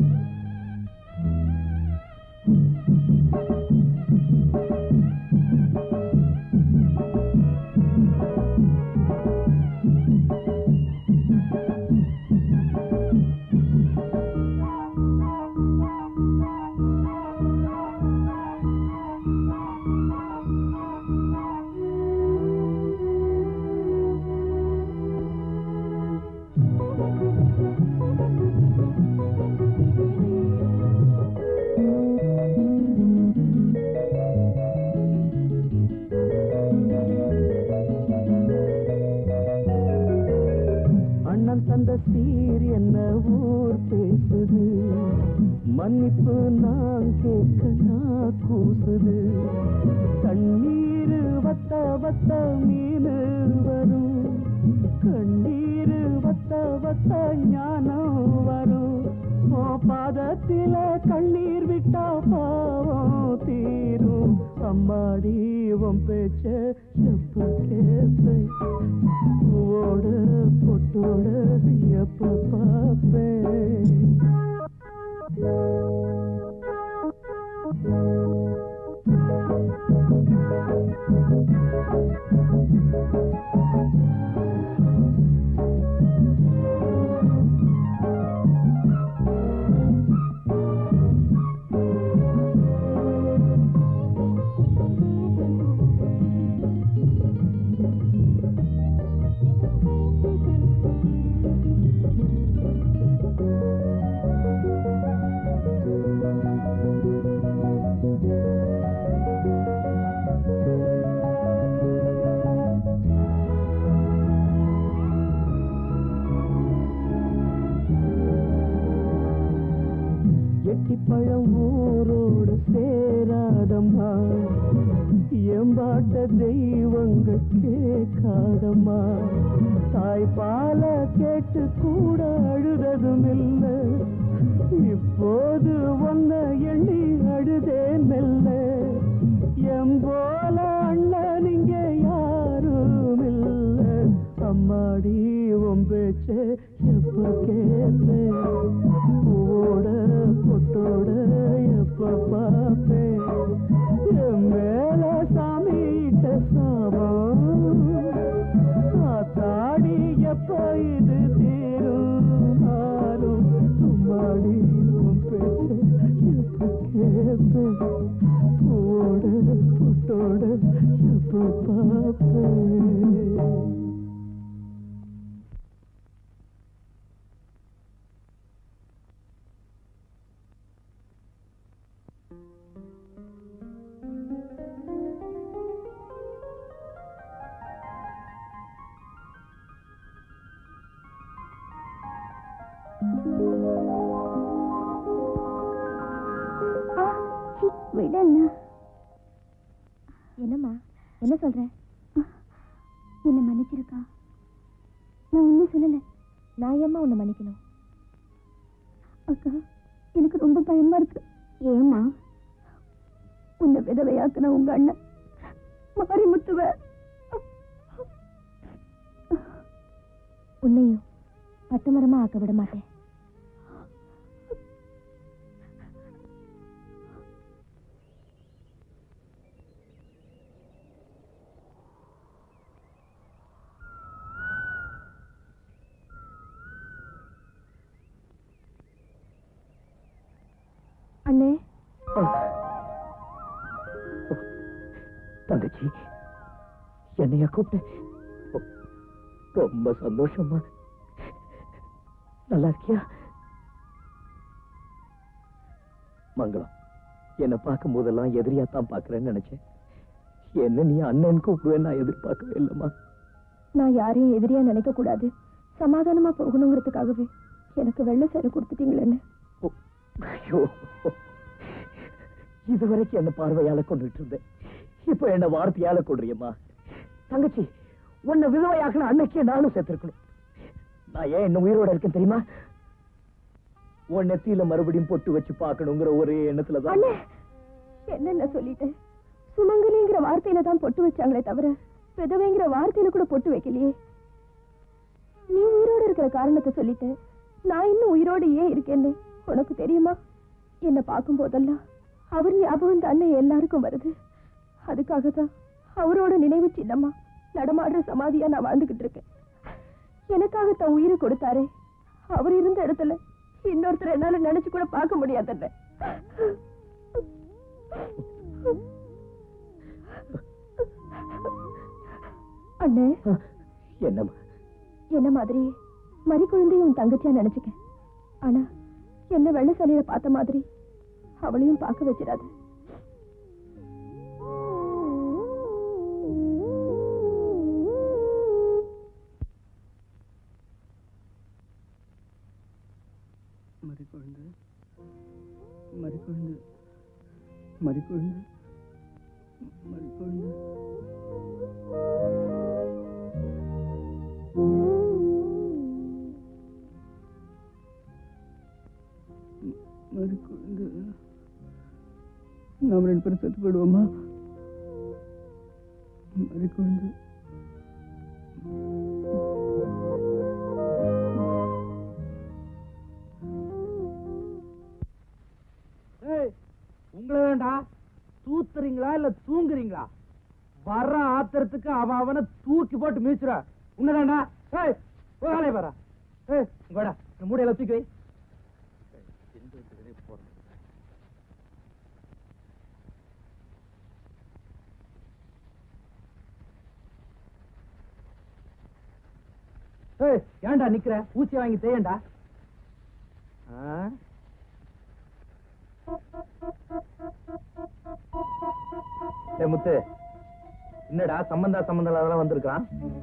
அண்ணன் தந்த சீர் என்ன ஊர் பேசுது மன்னிப்பு நான் கேட்க நான் கூசுது கண்ணீர் வத்த வத்த மீன் வரும் கண்ணீர் வத்த வத்த ஞானம் வரும் ஓ பாதத்தில கண்ணீர் விட்டா பாவம் தீரும் அம்மாடி உன் பேச்ச எப்ப கேட்பேன் பூவோட பொட்டோட எப்ப பாப்பேன் எட்டிப்பழம் ஊரோடு சேராதம்மா எம்பாட்ட தெய்வங்கள் கேட்காதம்மா தாய்ப்பால கேட்டு கூட அழுததும் இல்லை இப்போது ஒன்ன எண்ணி அழுதே மெல்ல எம்போல அண்ணன் இங்கே யாரும் இல்ல அம்மாடி உன் பேச்ச எப்ப கேட்பேன் பூவோட பொட்டோட எப்ப பாப்பேன் என் மேல சாமிட்ட சாபம் ஆத்தாடி எப்ப இது தீரும் மாறும் சும்மாடி உன் பேச்ச எப்ப கேட்பேன் பூவோட பொட்டோட எப்ப பாப்பேன் விடண்ணா என்னம்மா என்ன சொல்ற என்ன மன்னிச்சிருக்கா நான் ஒன்றும் சொல்லலை நான் ஏம்மா உன்னை மன்னிக்கணும் அக்கா எனக்கு ரொம்ப பயமா இருக்கு ஏம்மா உன்னை விதவையாக்குன உங்க அண்ணன் மாரிமுத்துவ உன்னையும் பட்டுமரமா ஆக்க விட மாட்டேன் அண்ணே தங்கச்சி என்னைய கூப்பிட்டு ரொம்ப சந்தோஷமா நல்லா இருக்கியா மங்களம் என்னை பார்க்கும் போதெல்லாம் எதிரியா தான் பாக்குறேன்னு நினைச்சேன் என்ன நீ அண்ணன் கூப்பிடுவேன் நான் எதிர்பார்க்கவே இல்லைம்மா நான் யாரையும் எதிரியா நினைக்க கூடாது சமாதானமா போகணுங்கிறதுக்காகவே எனக்கு வெள்ளை சேலை கொடுத்துட்டீங்களேன்னு ஓ, ஐயோ இதுவரைக்கும் என்ன பார்வையால கொண்டுட்டு இருந்தேன் இப்ப என்ன வார்த்தையால கொள்றியம்மா தங்கச்சி உன்னை விதவையாக்குன அன்னைக்கே நானும் சேர்த்திருக்கணும் நான் ஏன் இன்னும் உயிரோட இருக்கேன் தெரியுமா உன் நெத்தியில மறுபடியும் பொட்டு வச்சு பார்க்கணுங்கிற ஒரே எண்ணத்துலதான் அண்ணே என்னென்ன சொல்லிட்டேன் சுமங்கலிங்கிற வார்த்தையில தான் பொட்டு வச்சாங்களே தவிர விதவைங்கிற வார்த்தையில கூட பொட்டு வைக்கலையே நீ உயிரோட இருக்கிற காரணத்தை சொல்லிட்டு நான் இன்னும் உயிரோடு ஏன் இருக்கேன்னு உனக்கு தெரியுமா என்ன பார்க்கும் போதெல்லாம் அவர் ஞாபகம் தானே எல்லாருக்கும் வருது அதுக்காக தான் அவரோட நினைவு சின்னமா நடமாடுற சமாதியா நான் வாழ்ந்துகிட்டு இருக்கேன் எனக்காக தன் உயிரை கொடுத்தாரே அவர் இருந்த இடத்துல இன்னொருத்தர் என்னால நினைச்சு கூட பார்க்க முடியாதல்ல அண்ணே என்னம்மா என்ன மாதிரி மறி குழந்தையும் உன் தங்கச்சியா நினைச்சுக்க ஆனா என்ன வெள்ள சலையில பார்த்த மாதிரி அவளையும் பார்க்க வச்சிடாத மறிக்குழந்து மறிக்குழந்து மறிக்குழந்து மறிக்குழந்து மறிக்குழந்து நாம் ரெண்டு பேரும் செத்து போயிடுவோமா மறிக்குழந்து ஏய், உங்களை வேண்டா தூத்துறீங்களா இல்ல தூங்குறீங்களா வர்ற ஆத்திரத்துக்கு அவன் அவனை தூக்கி போட்டு மீச்சுறா உன்னதாண்டா ஏய் போய் வேலையை பாரா ஏய் இங்கடா இந்த மூடையில தூக்கி வை ஏய் ஏன்டா நிக்கிற ஊசி வாங்கி தேயண்டா ஆ ஏய் முத்து என்னடா சம்பந்தா சம்பந்தம் அதெல்லாம் வந்திருக்கான்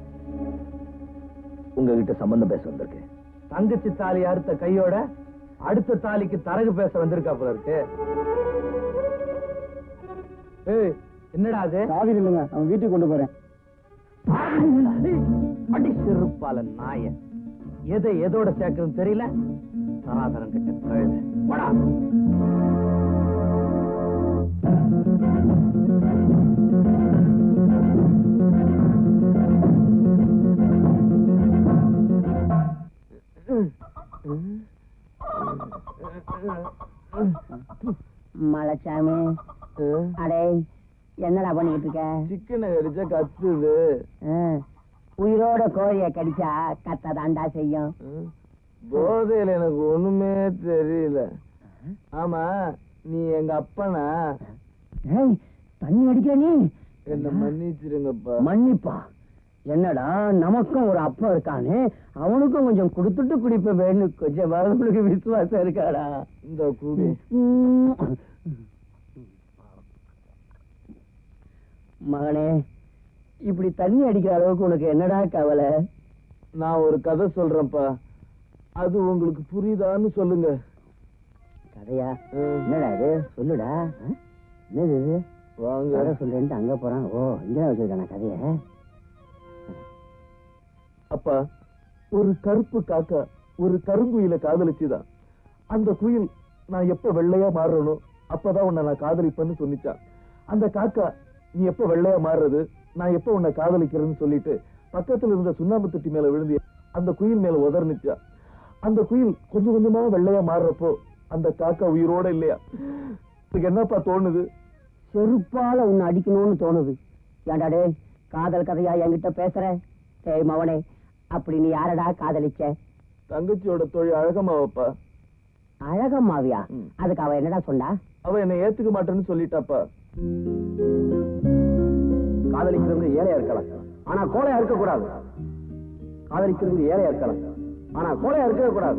உங்ககிட்ட சம்பந்தம் பேச வந்திருக்கேன் தங்கச்சி தாலி அறுத்த கையோட அடுத்த தாலிக்கு தரகு பேச வந்திருக்கா போல இருக்கு ஏய் என்னடா அது சாவி இல்லைங்க அவன் வீட்டுக்கு கொண்டு போறேன் அடி சிறுப்பால நாய எதை எதோட சேர்க்கறதுன்னு தெரியல சராதரம் கிட்ட கழுது போடா மலைச்சாமி அடே என்னடா பண்ணிக்கிட்டு இருக்க சிக்கனை கடிச்சா கத்துது ஆ, உயிரோட கோழிய கடிச்சா கத்த தாண்டா செய்யும் ம். போதையில எனக்கு ஒண்ணுமே தெரியல ஆமா நீ எங்க அப்பனா ஏய் தண்ணி அடிக்கிற நீ என்ன மன்னிச்சிருங்கப்பா மன்னிப்பா என்னடா நமக்கும் ஒரு அப்பா இருக்கானே அவனுக்கும் கொஞ்சம் கொடுத்துட்டு குடிப்ப வேணும் கொஞ்சம் அவங்களுக்கு விசுவாசம் இருக்காடா இந்த குடி உம். மகனே இப்படி தண்ணி அடிக்கிற அளவுக்கு உனக்கு என்னடா கவலை நான் ஒரு கதை சொல்றேன்ப்பா அது உங்களுக்கு புரியுதான்னு சொல்லுங்க கதையா ம். என்னடா இது சொல்லுடா ஆ? என்னது இது வாங்க கதை சொல்றேன்ட்டு அங்க போறான் ஓ இங்கதான் வச்சிருக்கான கதைய அப்பா ஒரு கருப்பு காக்கா ஒரு கருங்குயில காதலிச்சுதான் அந்த குயில் நான் எப்ப வெள்ளையா மாறணும் அப்பதான் உன்னை நான் காதலிப்பேன்னு சொன்னிச்சான் அந்த காக்கா நீ எப்ப வெள்ளையா மாறுறது நான் எப்ப உன்னை காதலிக்கிறேன்னு சொல்லிட்டு பக்கத்துல இருந்த சுண்ணாம்பு தொட்டி மேல விழுந்து அந்த குயில் மேல உதர்னிச்சா அந்த குயில் கொஞ்சம் கொஞ்சமா வெள்ளையா மாறுறப்போ அந்த காக்கா உயிரோட இல்லையா இதுக்கு என்னப்பா தோணுது செருப்பால உன்னை அடிக்கணும்னு தோணுது ஏன்டா டேய் காதல் கதையா என்கிட்ட பேசுற டேய் மவனே அப்படி நீ யாரடா காதலிச்ச தங்கச்சியோட தொழில் அழகமா வைப்பா அழகம்மாவியா ம். அதுக்கு அவ என்னடா சொன்னா அவ என்னை ஏத்துக்க மாட்டேன்னு சொல்லிட்டாப்பா காதலிக்கிறவங்க ஏழையா இருக்கலாம் ஆனா கோழையா இருக்க கூடாது காதலிக்கிறவங்க ஏழையா இருக்கலாம் ஆனா கோழையா இருக்கவே கூடாது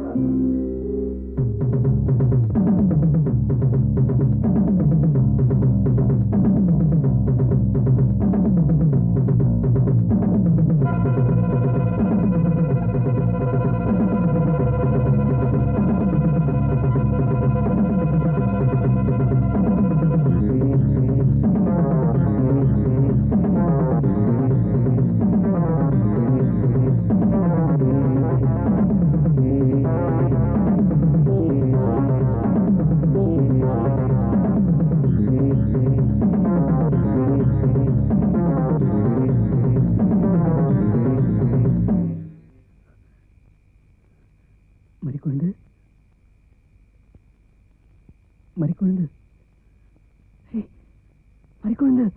மறிக்குழுந்து மறிக்குழுந்து ஏய், மறிக்குழுந்து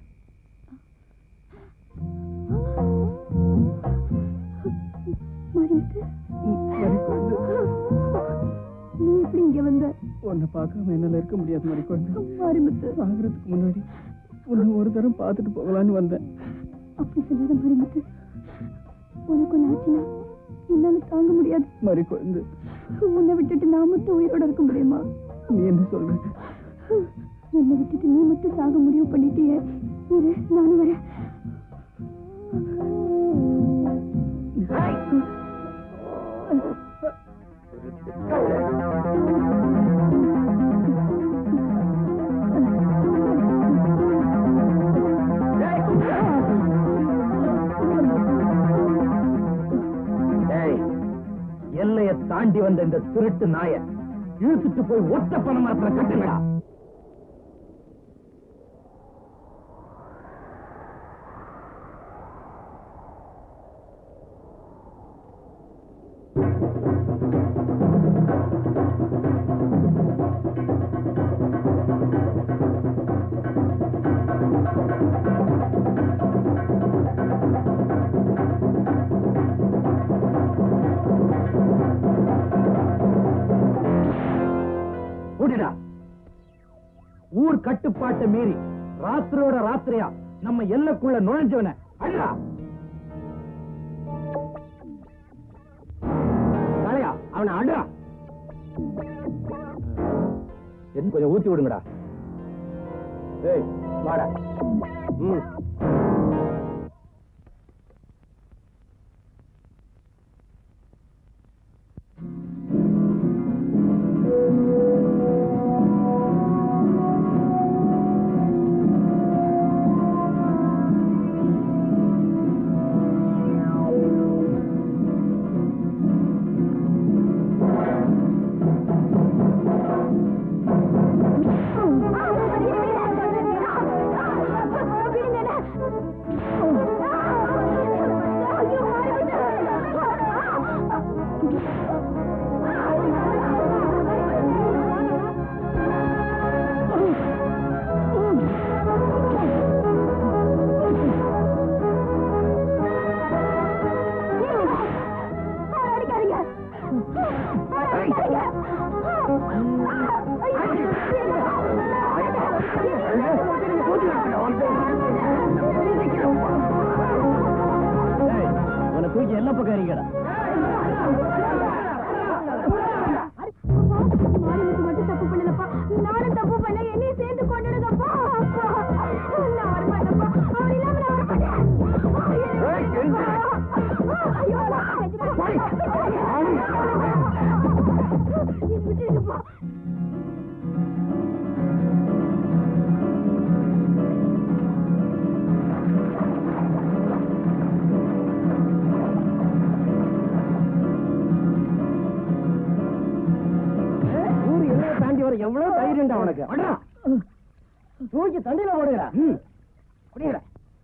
மரிமுத்து ம், மறிக்குழுந்து நீ எப்படி இங்க வந்த உன்னை பார்க்காம என்னால இருக்க முடியாது மறிக்குழுந்து மரிமுத்து சாகிறதுக்கு முன்னாடி உன்னை ஒரு தரம் பார்த்துட்டு போகலான்னு வந்தேன் அப்படி சொல்லாத மரிமுத்து உனக்கு ஒண்ணு ஆச்சுன்னா என்னால தாங்க முடியாது மறிக்குழுந்து உன்னை விட்டுட்டு நான் மட்டும் உயிரோட இருக்க முடியுமா நீ என்ன சொல்ற என்னை விட்டுட்டு நீ மட்டும் சாக முடிவு பண்ணிட்டியே இரு நானும் வரேன் ஏய் எல்லைய தாண்டி வந்த இந்த திருட்டு நாய இழுத்துட்டு போய் ஒத்த பண மரத்துல கட்டுங்கடா ஓடிடா ஊர் கட்டுப்பாட்டை மீறி ராத்திரியோட ராத்திரியா நம்ம எல்லைக்குள்ள நுழைஞ்சவன அடடா காளையா அவனை அடடா என்ன கொஞ்சம் ஊத்தி விடுங்கடா ஏய் வாடா ம் உன தூக்கி எல்லா பக்கம் எறிங்கடா மாரியம்மனுக்கு மட்டும் தப்பு பண்ணலப்பா நானும் தப்பு பண்ண என்னையும் சேர்த்து கொண்டுடுங்கப்பா நான் வரமாட்டேன்ப்பா அவர் இல்லாம நான் வரமாட்டேன் ஐயோ விட்டுருங்கப்பா தாண்டி வர எவ்வளவு தைரியம்டா உனக்கு அடா. தூக்கி தண்ணியில போடுகிறா புரியுற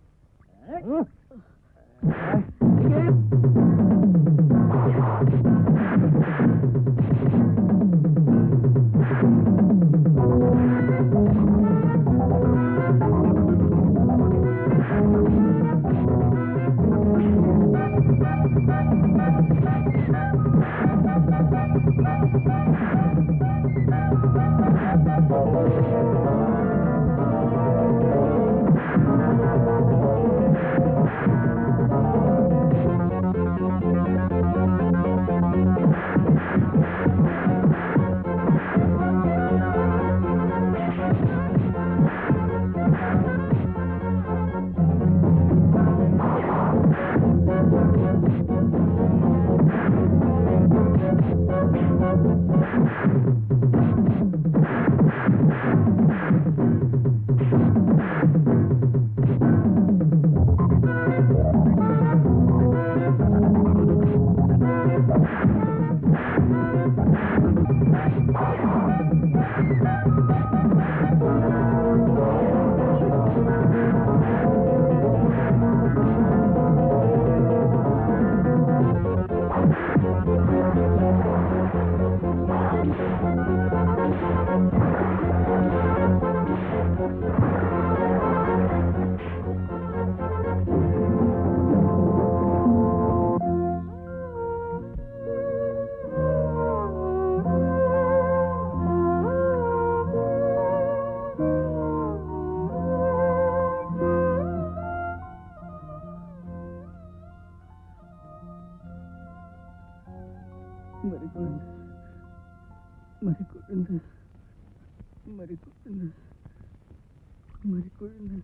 மறிக்குழந்து மறிக்குழந்து மறிக்குழந்து மறிக்குழந்து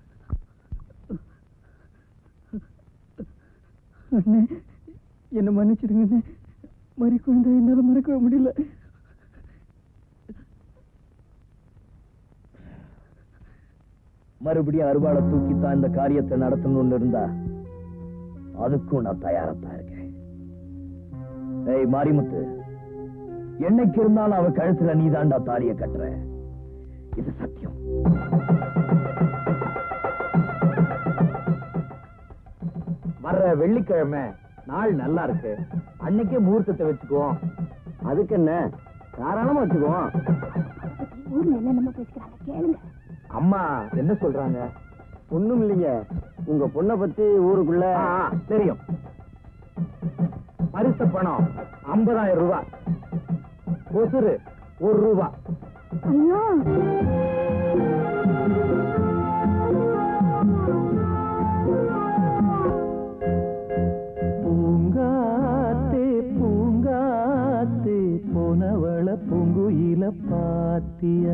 அண்ணே என்னை மன்னிச்சிடுங்க அண்ணே மறிக்குழந்தை என்னால மறக்கவே முடியல மறுபடியும் அருவாளை தூக்கித்தான் இந்த காரியத்தை நடத்தணும்னு இருந்தா அதுக்கும் நான் தயாரத்தான் இருக்கேன் ஏய் மாரிமுத்து என்னைக்கு இருந்தாலும் அவ கழுத்துல நீதாண்டா தாலிய கட்டுற இது சத்தியம் வர்ற வெள்ளிக்கிழமை நாள் நல்லா இருக்கு அன்னைக்கே முகூர்த்தத்தை வச்சுக்குவோம் அதுக்கு என்ன தாராளமா வச்சுக்குவோம் ஊர்ல என்னென்னமோ பேசிக்கிறாங்க கேளுங்க அம்மா என்ன சொல்றாங்க ஒண்ணும் இல்லைங்க உங்க பொண்ணை பத்தி ஊருக்குள்ள ஆ, ஆ, தெரியும் பரிசு பணம் ஐம்பதாயிரம் ரூபாய் கொசுறு ஒரு ரூபா ஐயோ பூங்காத்தே பூங்காத்தே போனவள பூங்குயில பாத்தியா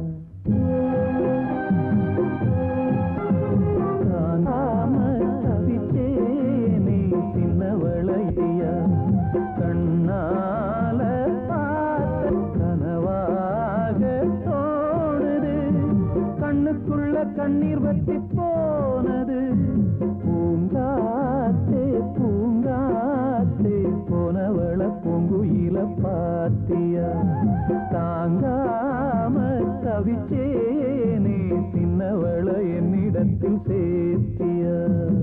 காணாம தவிச்சேனே சின்னவளையா கண்ணால பார்த்த கனவாக தோணுது கண்ணுக்குள்ள கண்ணீர் வத்தி போனது பூங்காத்தே பூங்காத்தே போனவள பூங்குயில பாத்தியா தாங்காம தவிச்சேனே சின்னவள என்னிடத்தில் சேர்த்தியா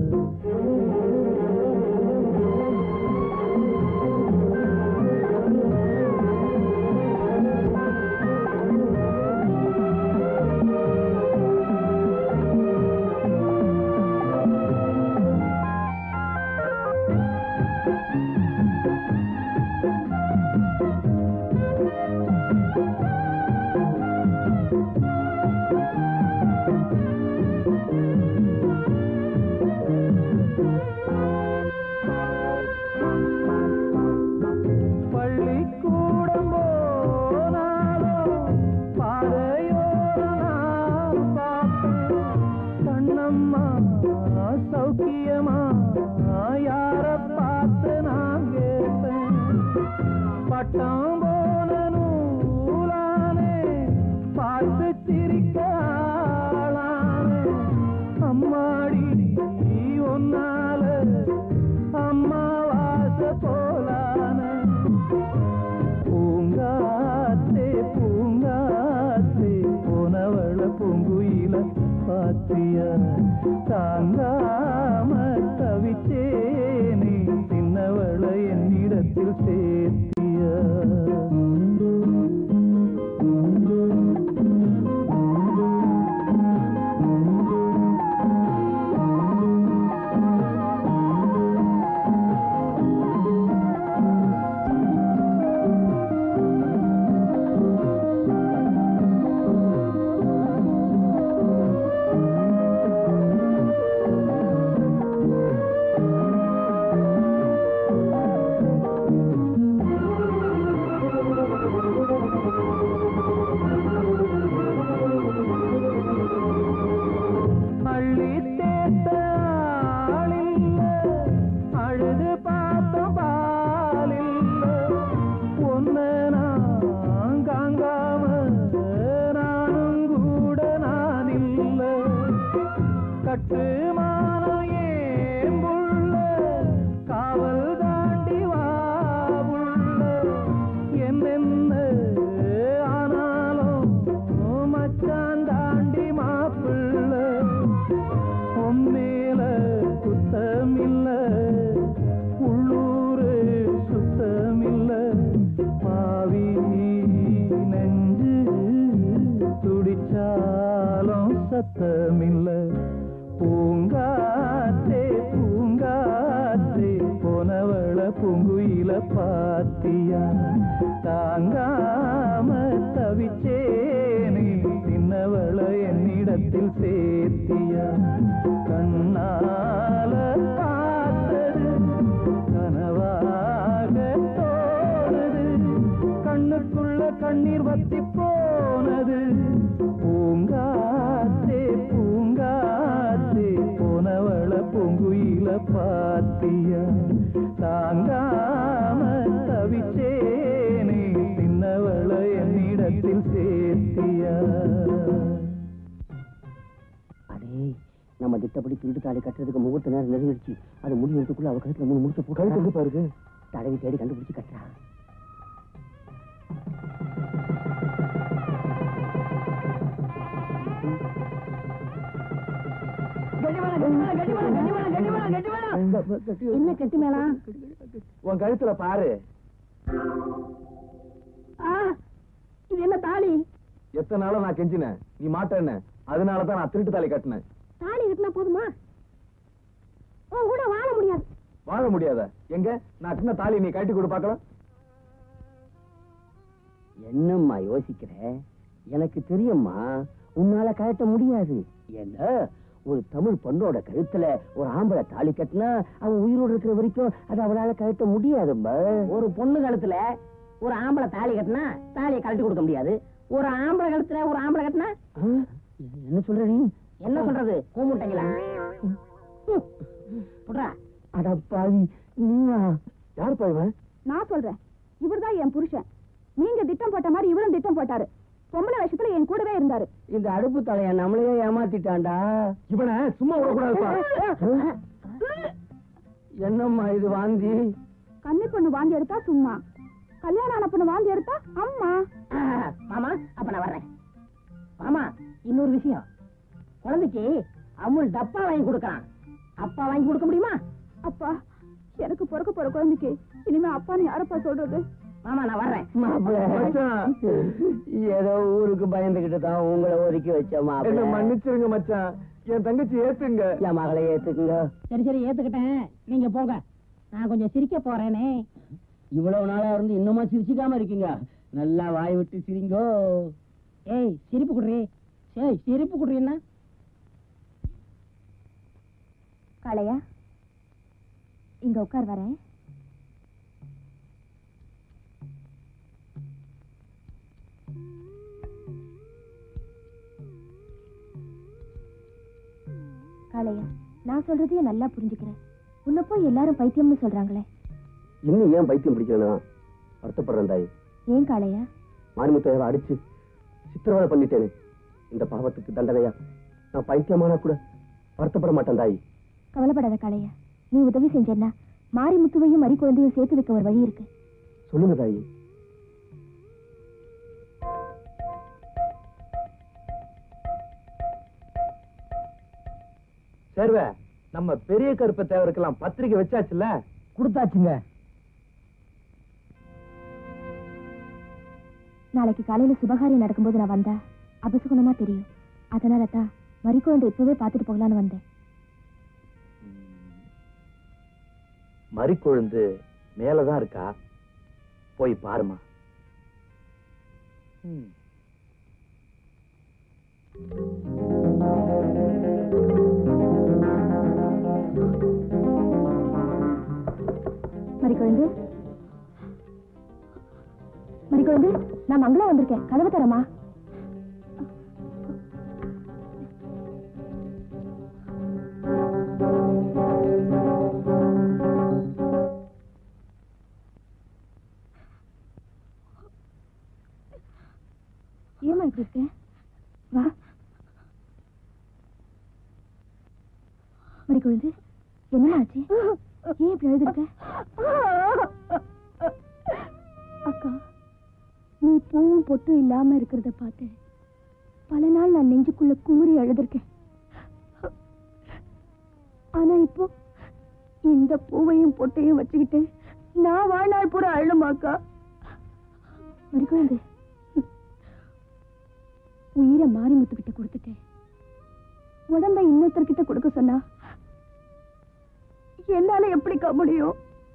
பள்ளிக்கூடம் போனாலும் பாதையோரம் நான் பார்ப்பேன். கண்ணம்மா சௌக்கியமா யார பார்த்து நான் கேட்பேன் பட்டம் போன நூலானே பார்த்து சிரிக்க ஆளானே. அம்மாடி நீ ஒன்னால அம்மா வாச போலான பூங்காத்தே பூங்க பொங்குயில பாத்தியா தாங்காம தவிச்சேனே சின்னவள என்னிடத்தில் சேர்த்தியா அள்ளி தேத்த ஆளில்ல, அழுது பார்த்த பாலில்ல. உன்னை நான் காங்காம நானும் கூட நான் இல்ல. கட்டுமானம் ஏன் புள்ள, காவல் தாண்டி வா புள்ள. என்னென்ன ஆனாலும் மச்சான் தாண்டி மாப்பிள்ள பொம்மேல குத்தமில்ல உள்ளூரு சுத்தமில்ல பாவி நெஞ்சு துடிச்சாலும் சத்தமில்ல பூங்காத்தே பூங்காத்தே போனவள பூங்குயில பாத்தியா தாங்காம தவிச்சேனே சின்னவள என்னிடத்தில் சேர்த்தியா கண்ணால பார்த்தது கனவாக தோணுது கண்ணுக்குள்ள கண்ணீர் வத்தி போனது பூங்காத்தே பூங்காத்தே போனவள பூங்குயில பாத்தியா தாங்காம தவிச்சேனே சின்னவள என்னிடத்தில் சேர்த்தியா அடே நம்ம திட்டப்படி திருட்டு தாலி கட்டுறதுக்கு முகூர்த்த நேரம் நெருங்கிடுச்சு அது முடியறதுக்குள்ள அவ கழுத்துல மூணு முடிச்சு கழுத்து போட்டு எங்க பாருங்க தடவி தேடி கண்டுபிடிச்சு கட்டுறா என்ன கட்டி மேளம் உன் கழுத்துல பாரு ஆ, இது என்ன தாலி எத்தனை நாளா நான் கெஞ்சினேன் நீ மாட்டேன்னு அதனாலதான் நான் திருட்டு தாலி கட்டினேன் தாலி கட்டினா போதுமா உன் கூட வாழ முடியாது வாழ முடியாத எங்க நான் சின்ன தாலி நீ கட்டி கொடு பார்க்கலாம் என்னம்மா யோசிக்கிற எனக்கு தெரியும்மா உன்னால கழட்ட முடியாது ஏன்னா ஒரு தமிழ் பொண்ணோட கழுத்துல ஒரு ஆம்பளை தாலி கட்டினா அவன் உயிரோடு இருக்கிற வரைக்கும் அது அவளால கழட்ட முடியாதும்மா ஒரு பொண்ணு கழுத்துல ஒரு ஆம்பளை தாலி கட்டினா தாலியை கழட்டி கொடுக்க முடியாது ஒரு ஆம்பளை கழுத்துல ஒரு ஆம்பளை கட்டினா ஆ? என்ன சொல்ற நீ என்ன சொல்றது கூமுட்டைங்களா புட்றா அட பாவி நீயா யார் பாய்வன் நான் சொல்றேன் இவர்தான் என் புருஷன் நீங்க திட்டம் போட்ட மாதிரி இவரும் திட்டம் போட்டாரு பொம்பளை விஷயத்துல என் கூடவே இருந்தாரு இந்த அடுப்பு தலைய நம்மளையே ஏமாத்திட்டான்டா இவனை சும்மா விடக்கூடாதுப்பா என்னம்மா இது வாந்தி கன்னி பொண்ணு வாந்தி எடுத்தா சும்மா கல்யாணம் ஆன பொண்ணு வாந்தி எடுத்தா அம்மா மாமா அப்ப நான் வர்றேன் மாமா இன்னொரு விஷயம் குழந்தைக்கு அமுல் டப்பா வாங்கி கொடுக்கறான் அப்பா வாங்கி கொடுக்க முடியுமா அப்பா எனக்கு பிறக்க போற குழந்தைக்கு இனிமே அப்பான்னு யாரப்பா சொல்றது மாமா நான் வர்றேன் மாப்பிள்ளை மச்சான். ஏதோ ஊருக்கு பயந்துகிட்டு தான் உங்களை ஒதுக்கி வச்ச என்ன மாப்பிள்ளை மன்னிச்சிருங்க மச்சான் என் தங்கச்சி ஏத்துங்க என் மகளை ஏத்துக்குங்க சரி சரி ஏத்துக்கிட்டேன் நீங்க போங்க நான் கொஞ்சம் சிரிக்க போறேனே இவ்வளவு நாளா இருந்து இன்னுமா சிரிச்சுக்காம இருக்கீங்க நல்லா வாய் விட்டு சிரிங்கோ ஏய் சிரிப்பு குடுறி ஏய் சிரிப்பு குடுறீன்னா காளையா இங்க உட்கார் வரேன் காளையா நான் சொல்றதையும் நல்லா புரிஞ்சுக்கிறேன் உன்னை போய் எல்லாரும் பைத்தியம்னு சொல்றாங்களே இன்னும் ஏன் பைத்தியம் பிடிக்கிறேன் வருத்தப்படுறேன் தாய் ஏன் காளையா மாரிமுத்தையாவை அடிச்சு சித்திரவதை பண்ணிட்டேனே இந்த பாவத்துக்கு தண்டனையா நான் பைத்தியமானா கூட வருத்தப்பட மாட்டேன் தாய் கவலைப்படாத காளையா நீ உதவி செஞ்சேன்னா மாரிமுத்துவையும் மறி குழந்தையும் சேர்த்து வைக்க ஒரு வழி இருக்கு சொல்லுங்க தாயி சேர்வ நம்ம பெரிய கருப்ப தேவருக்கெல்லாம் பத்திரிக்கை வச்சாச்சுல்ல கொடுத்தாச்சுங்க நாளைக்கு காலையில சுபகாரியம் நடக்கும்போது நான் வந்தா அபசகுணமா தெரியும் அதனால தான் மறிக்குழந்தை இப்பவே பார்த்துட்டு போகலான்னு வந்தேன் மறிக்கொழுந்து மேலதான் இருக்கா போய் பாருமா மறிக்குழந்து மறிக்குழந்து நான் மங்களா வந்திருக்கேன் கதவு தரமா ஏமா இப்படி இருக்க வா மறிக்குழந்து என்ன ஆச்சு ஏன் இப்படி எழுதிருக்க அக்கா நீ பூவும் பொட்டும் இல்லாம இருக்கிறத பார்த்து பல நாள் நான் நெஞ்சுக்குள்ள குமுறி அழுதுருக்கேன் ஆனா இப்போ இந்த பூவையும் பொட்டையும் வச்சுக்கிட்டு நான் வாழ்நாள் பூரா அழுமாக்கா மறிக்குழந்து உயிரை மாரிமுத்துக்கிட்ட கொடுத்துட்டேன் உடம்ப இன்னொருத்தர்கிட்ட கொடுக்க சொன்னா என்னால எப்படிக்கா முடியும்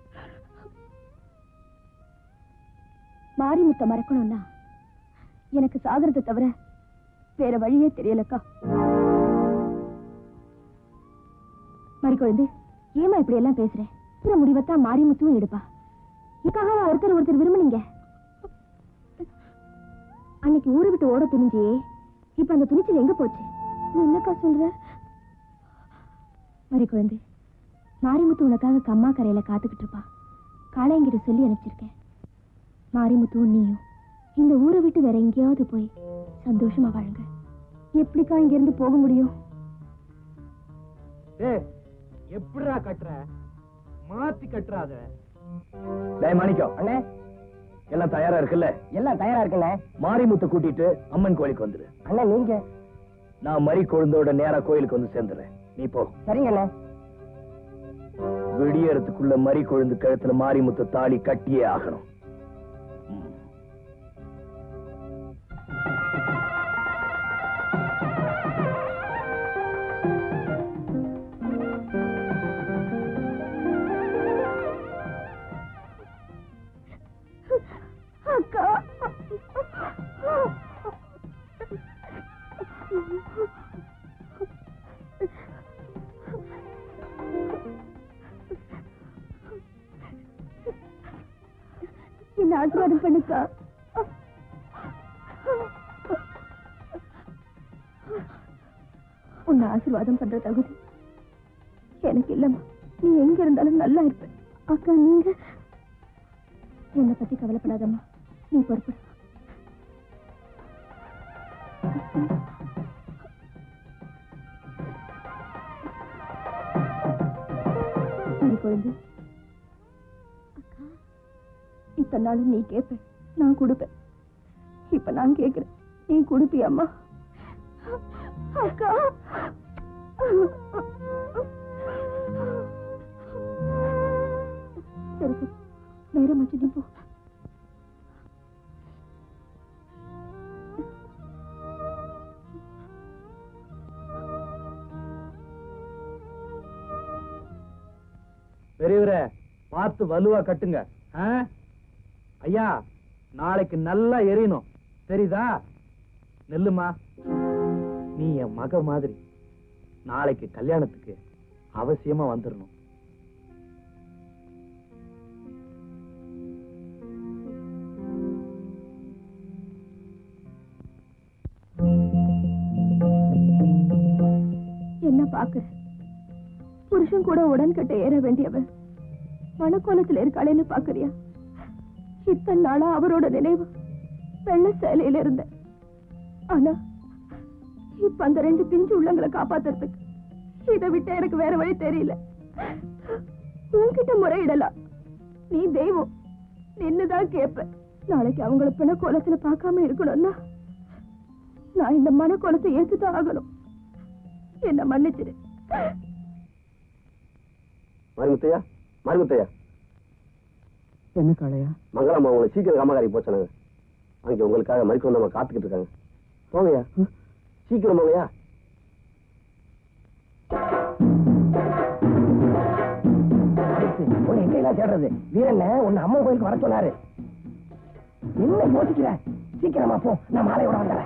மாரிமுத்த மறக்கணும்னா எனக்கு சாகிறத தவிர வேற வழியே தெரியலக்கா மறிக்குழந்து ஏமா இப்படி எல்லாம் பேசுறேன் இருக்கிற முடிவைத்தான் மாரிமுத்துவும் எடுப்பா இதுக்காக ஒருத்தர் ஒருத்தர் விரும்புனீங்க அன்னைக்கு ஊரை விட்டு ஓட துணிஞ்சியே இப்ப அந்த துணிச்சல் எங்க போச்சு நீ என்னக்கா சொல்ற மறிக்குழந்து மாரிமுத்து உனக்காக கம்மா கரையில காத்துக்கிட்டு இருப்பா காளையங்கிட்ட சொல்லி அனுப்பிச்சிருக்கேன் மாரிமுத்துவும் நீயும் இந்த ஊரை விட்டு வேற எங்கேயாவது போய் சந்தோஷமா வாழுங்க எப்படிக்கா இங்க இருந்து போக முடியும் ஏய் எப்படிடா கட்டுற மாத்தி கட்டுறாத டேய் மாணிக்கம் அண்ணே எல்லாம் தயாரா இருக்குல்ல எல்லாம் தயாரா இருக்குல்ல மாரிமுத்து கூட்டிட்டு அம்மன் கோயிலுக்கு வந்துரு அண்ணா நீங்க நான் மறி கொழுந்தோட நேரா கோயிலுக்கு வந்து சேர்ந்துறேன் நீ போ சரிங்க அண்ணா விடியறதுக்குள்ள மறி கொழுந்து கழுத்துல மாரிமுத்து தாலி கட்டியே ஆகணும் ம். அக்கா என்ன ஆசீர்வாதம் பண்ணுக்கா உன்னை ஆசீர்வாதம் பண்ற தகுதி எனக்கு இல்லம்மா நீ எங்க இருந்தாலும் நல்லா இருப்ப அக்கா நீங்க என்னை பத்தி கவலைப்படாதம்மா நீ பொறுப்பு சரி குழந்தை அக்கா இத்தனை நாளும் நீ கேட்ப நான் கொடுப்பேன் இப்ப நான் கேக்குறேன் நீ கொடுப்பியம்மா அக்கா சரி சரி நேரம் ஆச்சு நீ போ பெரியவரே பார்த்து வலுவா கட்டுங்க ஆ? ஐயா நாளைக்கு நல்லா எரியணும் தெரியுதா நெல்லுமா நீ என் மக மாதிரி நாளைக்கு கல்யாணத்துக்கு அவசியமா வந்துடணும் என்ன பாக்குற புருஷன் கூட உடன்கட்டை ஏற வேண்டியவன் மனக்கோலத்துல இருக்காளேன்னு பாக்குறியா இத்தனை நாளா அவரோட நினைவு வெள்ள சேலையில இருந்தேன் ஆனா இப்ப அந்த ரெண்டு பிஞ்சு உள்ளங்களை காப்பாத்துறதுக்கு இதை விட்டு எனக்கு வேற வழி தெரியல உன்கிட்ட முறையிடலாம் நீ தெய்வம் நின்னுதான் கேப்ப நாளைக்கு அவங்கள பிண கோலத்துல பார்க்காம இருக்கணும்னா நான் இந்த மன கோலத்தை ஏத்துதான் ஆகணும் என்ன மன்னிச்சிரு மாரிமுத்தையா மாரிமுத்தையா என்ன காளையா மங்களம்மா உங்களை சீக்கிரம் காமகாரி போச்சானுங்க அங்கே உங்களுக்காக மறிக்க வந்தவங்க காத்துக்கிட்டு இருக்காங்க போங்கய்யா சீக்கிரம் போங்கய்யா உன்னை எங்கெல்லாம் தேடுறது வீரண்ண உன்னை அம்மன் கோயிலுக்கு வர சொன்னாரு என்ன யோசிக்கிற சீக்கிரமா போ நான் மாலையோட வந்துடுறேன்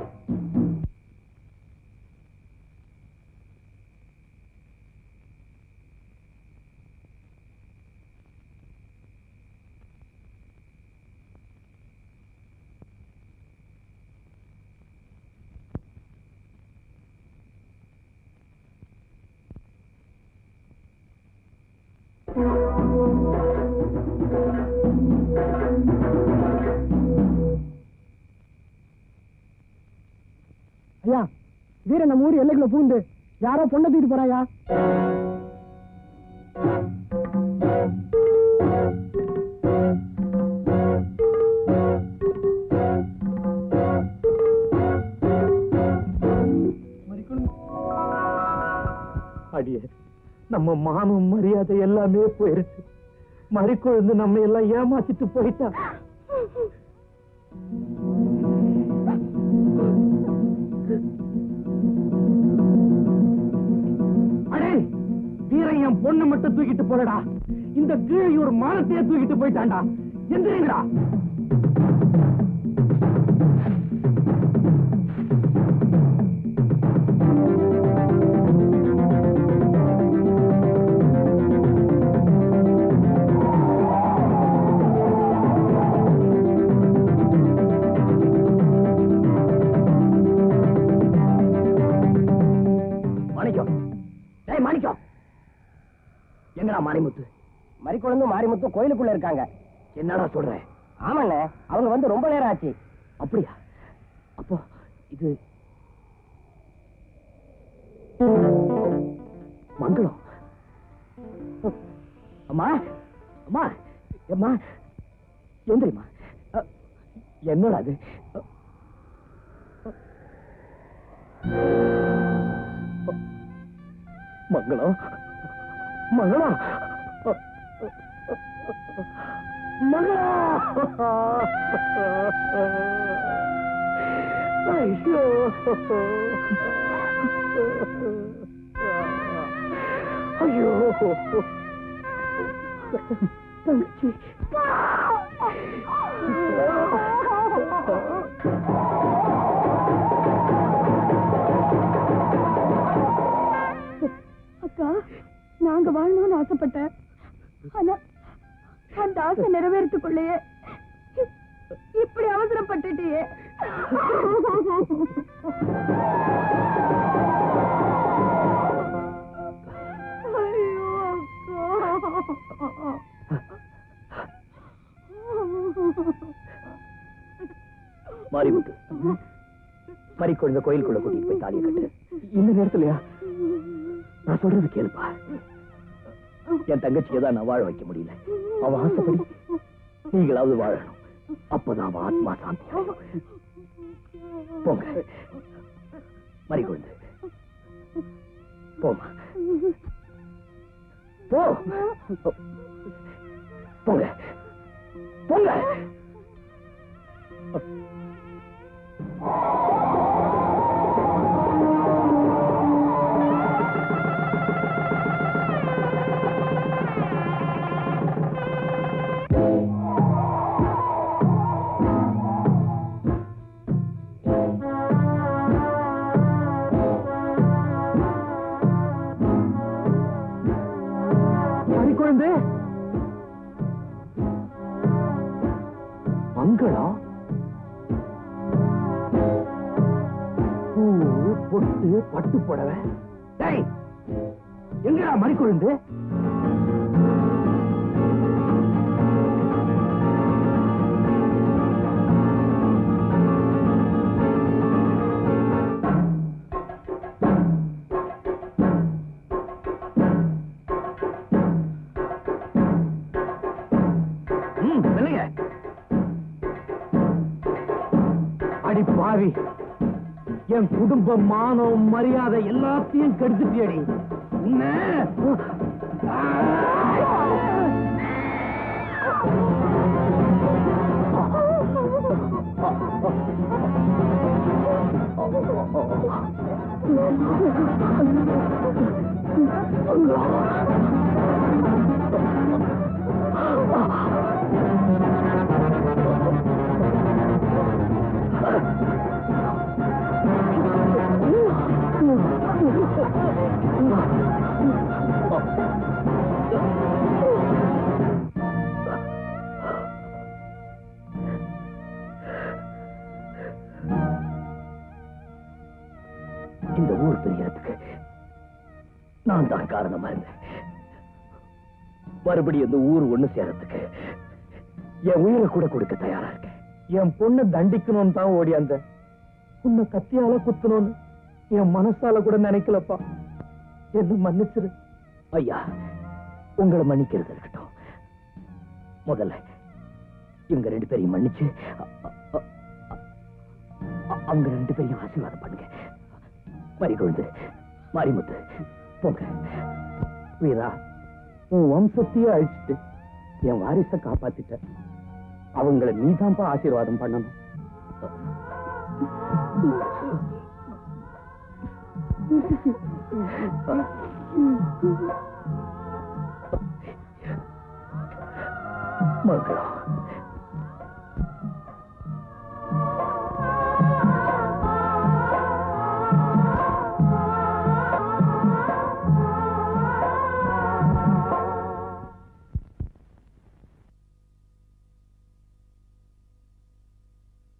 ஐயா வீரன் நம்ம ஊர் எல்லைக்குள்ள பூந்து யாரோ பொண்ணை தூக்கிட்டு போறாயா அடியே நம்ம மானம் மரியாதை எல்லாமே போயிருச்சு மறிக்குழுந்து நம்ம எல்லாம் ஏமாத்திட்டு போயிட்டா அடே வீரன் என் பொண்ணை மட்டும் தூக்கிட்டு போலடா இந்த கீழையூர் மானத்தையே தூக்கிட்டு போயிட்டான்டா எந்திரிங்கடா மாணிக்கம் டேய் மாணிக்கம் எங்கடா மாரிமுத்து மறிக்குழந்து மாரிமுத்து கோயிலுக்குள்ள இருக்காங்க என்னடா சொல்ற ஆமாண்ண அவங்க வந்து ரொம்ப நேரம் ஆச்சு அப்படியா அப்போ இது மங்களம் அம்மா அம்மா அம்மா எந்திரிம்மா அ, என்னடா அது அ, மங்களம் மங்களம் மங்களம் ஐயோ ஐயோ தங்கச்சி அக்கா நாங்க வாழணும்னு ஆசைப்பட்டேன் ஆனா அந்த ஆசை நிறைவேறத்துக்குள்ளேயே இப்படி அவசரப்பட்டுட்டியே ஐயோ அக்கா மாரிமுத்து மறிக்கொழுந்த கோயிலுக்குள்ள கூட்டிட்டு போய் தாலியை கட்டு இந்த நேரத்துலயா நான் சொல்றது கேளுப்பா என் தங்கச்சியை தான் நான் வாழ வைக்க முடியல அவ ஆசைப்படி நீங்களாவது வாழணும் அப்பதான் அவன் ஆத்மா சாந்தி அடையும். போங்க மறிக்கொழுந்து போமா போ போங்க போங்க மறிக்குழுந்து மங்களம் பூ பொட்டு பட்டு புடவை டேய் எங்கடா மறிக்குழுந்து ம் சொல்லுங்க அடி பாவி என் குடும்ப மானம் மரியாதை எல்லாத்தையும் கெடுத்துட்டியடி உன்னை இந்த ஊர் பிரியறதுக்கு நான் தான் காரணமா இருந்தேன் மறுபடியும் இந்த ஊர் ஒண்ணு சேரத்துக்கு என் உயிரை கூட கொடுக்க தயாரா இருக்கேன் என் பொண்ணை தண்டிக்கணும்னு தான் ஓடியாந்த உன்னை கத்தியால குத்தணும்னு என் மனசால கூட நினைக்கலப்பா என்ன மன்னிச்சிரு ஐயா உங்களை மன்னிக்கிறது இருக்கட்டும் முதல்ல இவங்க ரெண்டு பேரையும் மன்னிச்சு அ- அ- அ- அ- அவங்க ரெண்டு பேரையும் ஆசீர்வாதம் பண்ணுங்க மறிகொழுந்து மாரிமுத்து போங்க வீரா உன் வம்சத்தையே அழிச்சிட்டு என் வாரிசை காப்பாத்திட்ட அவங்கள நீதான்ப்பா ஆசீர்வாதம் பண்ணணும் மங்களம்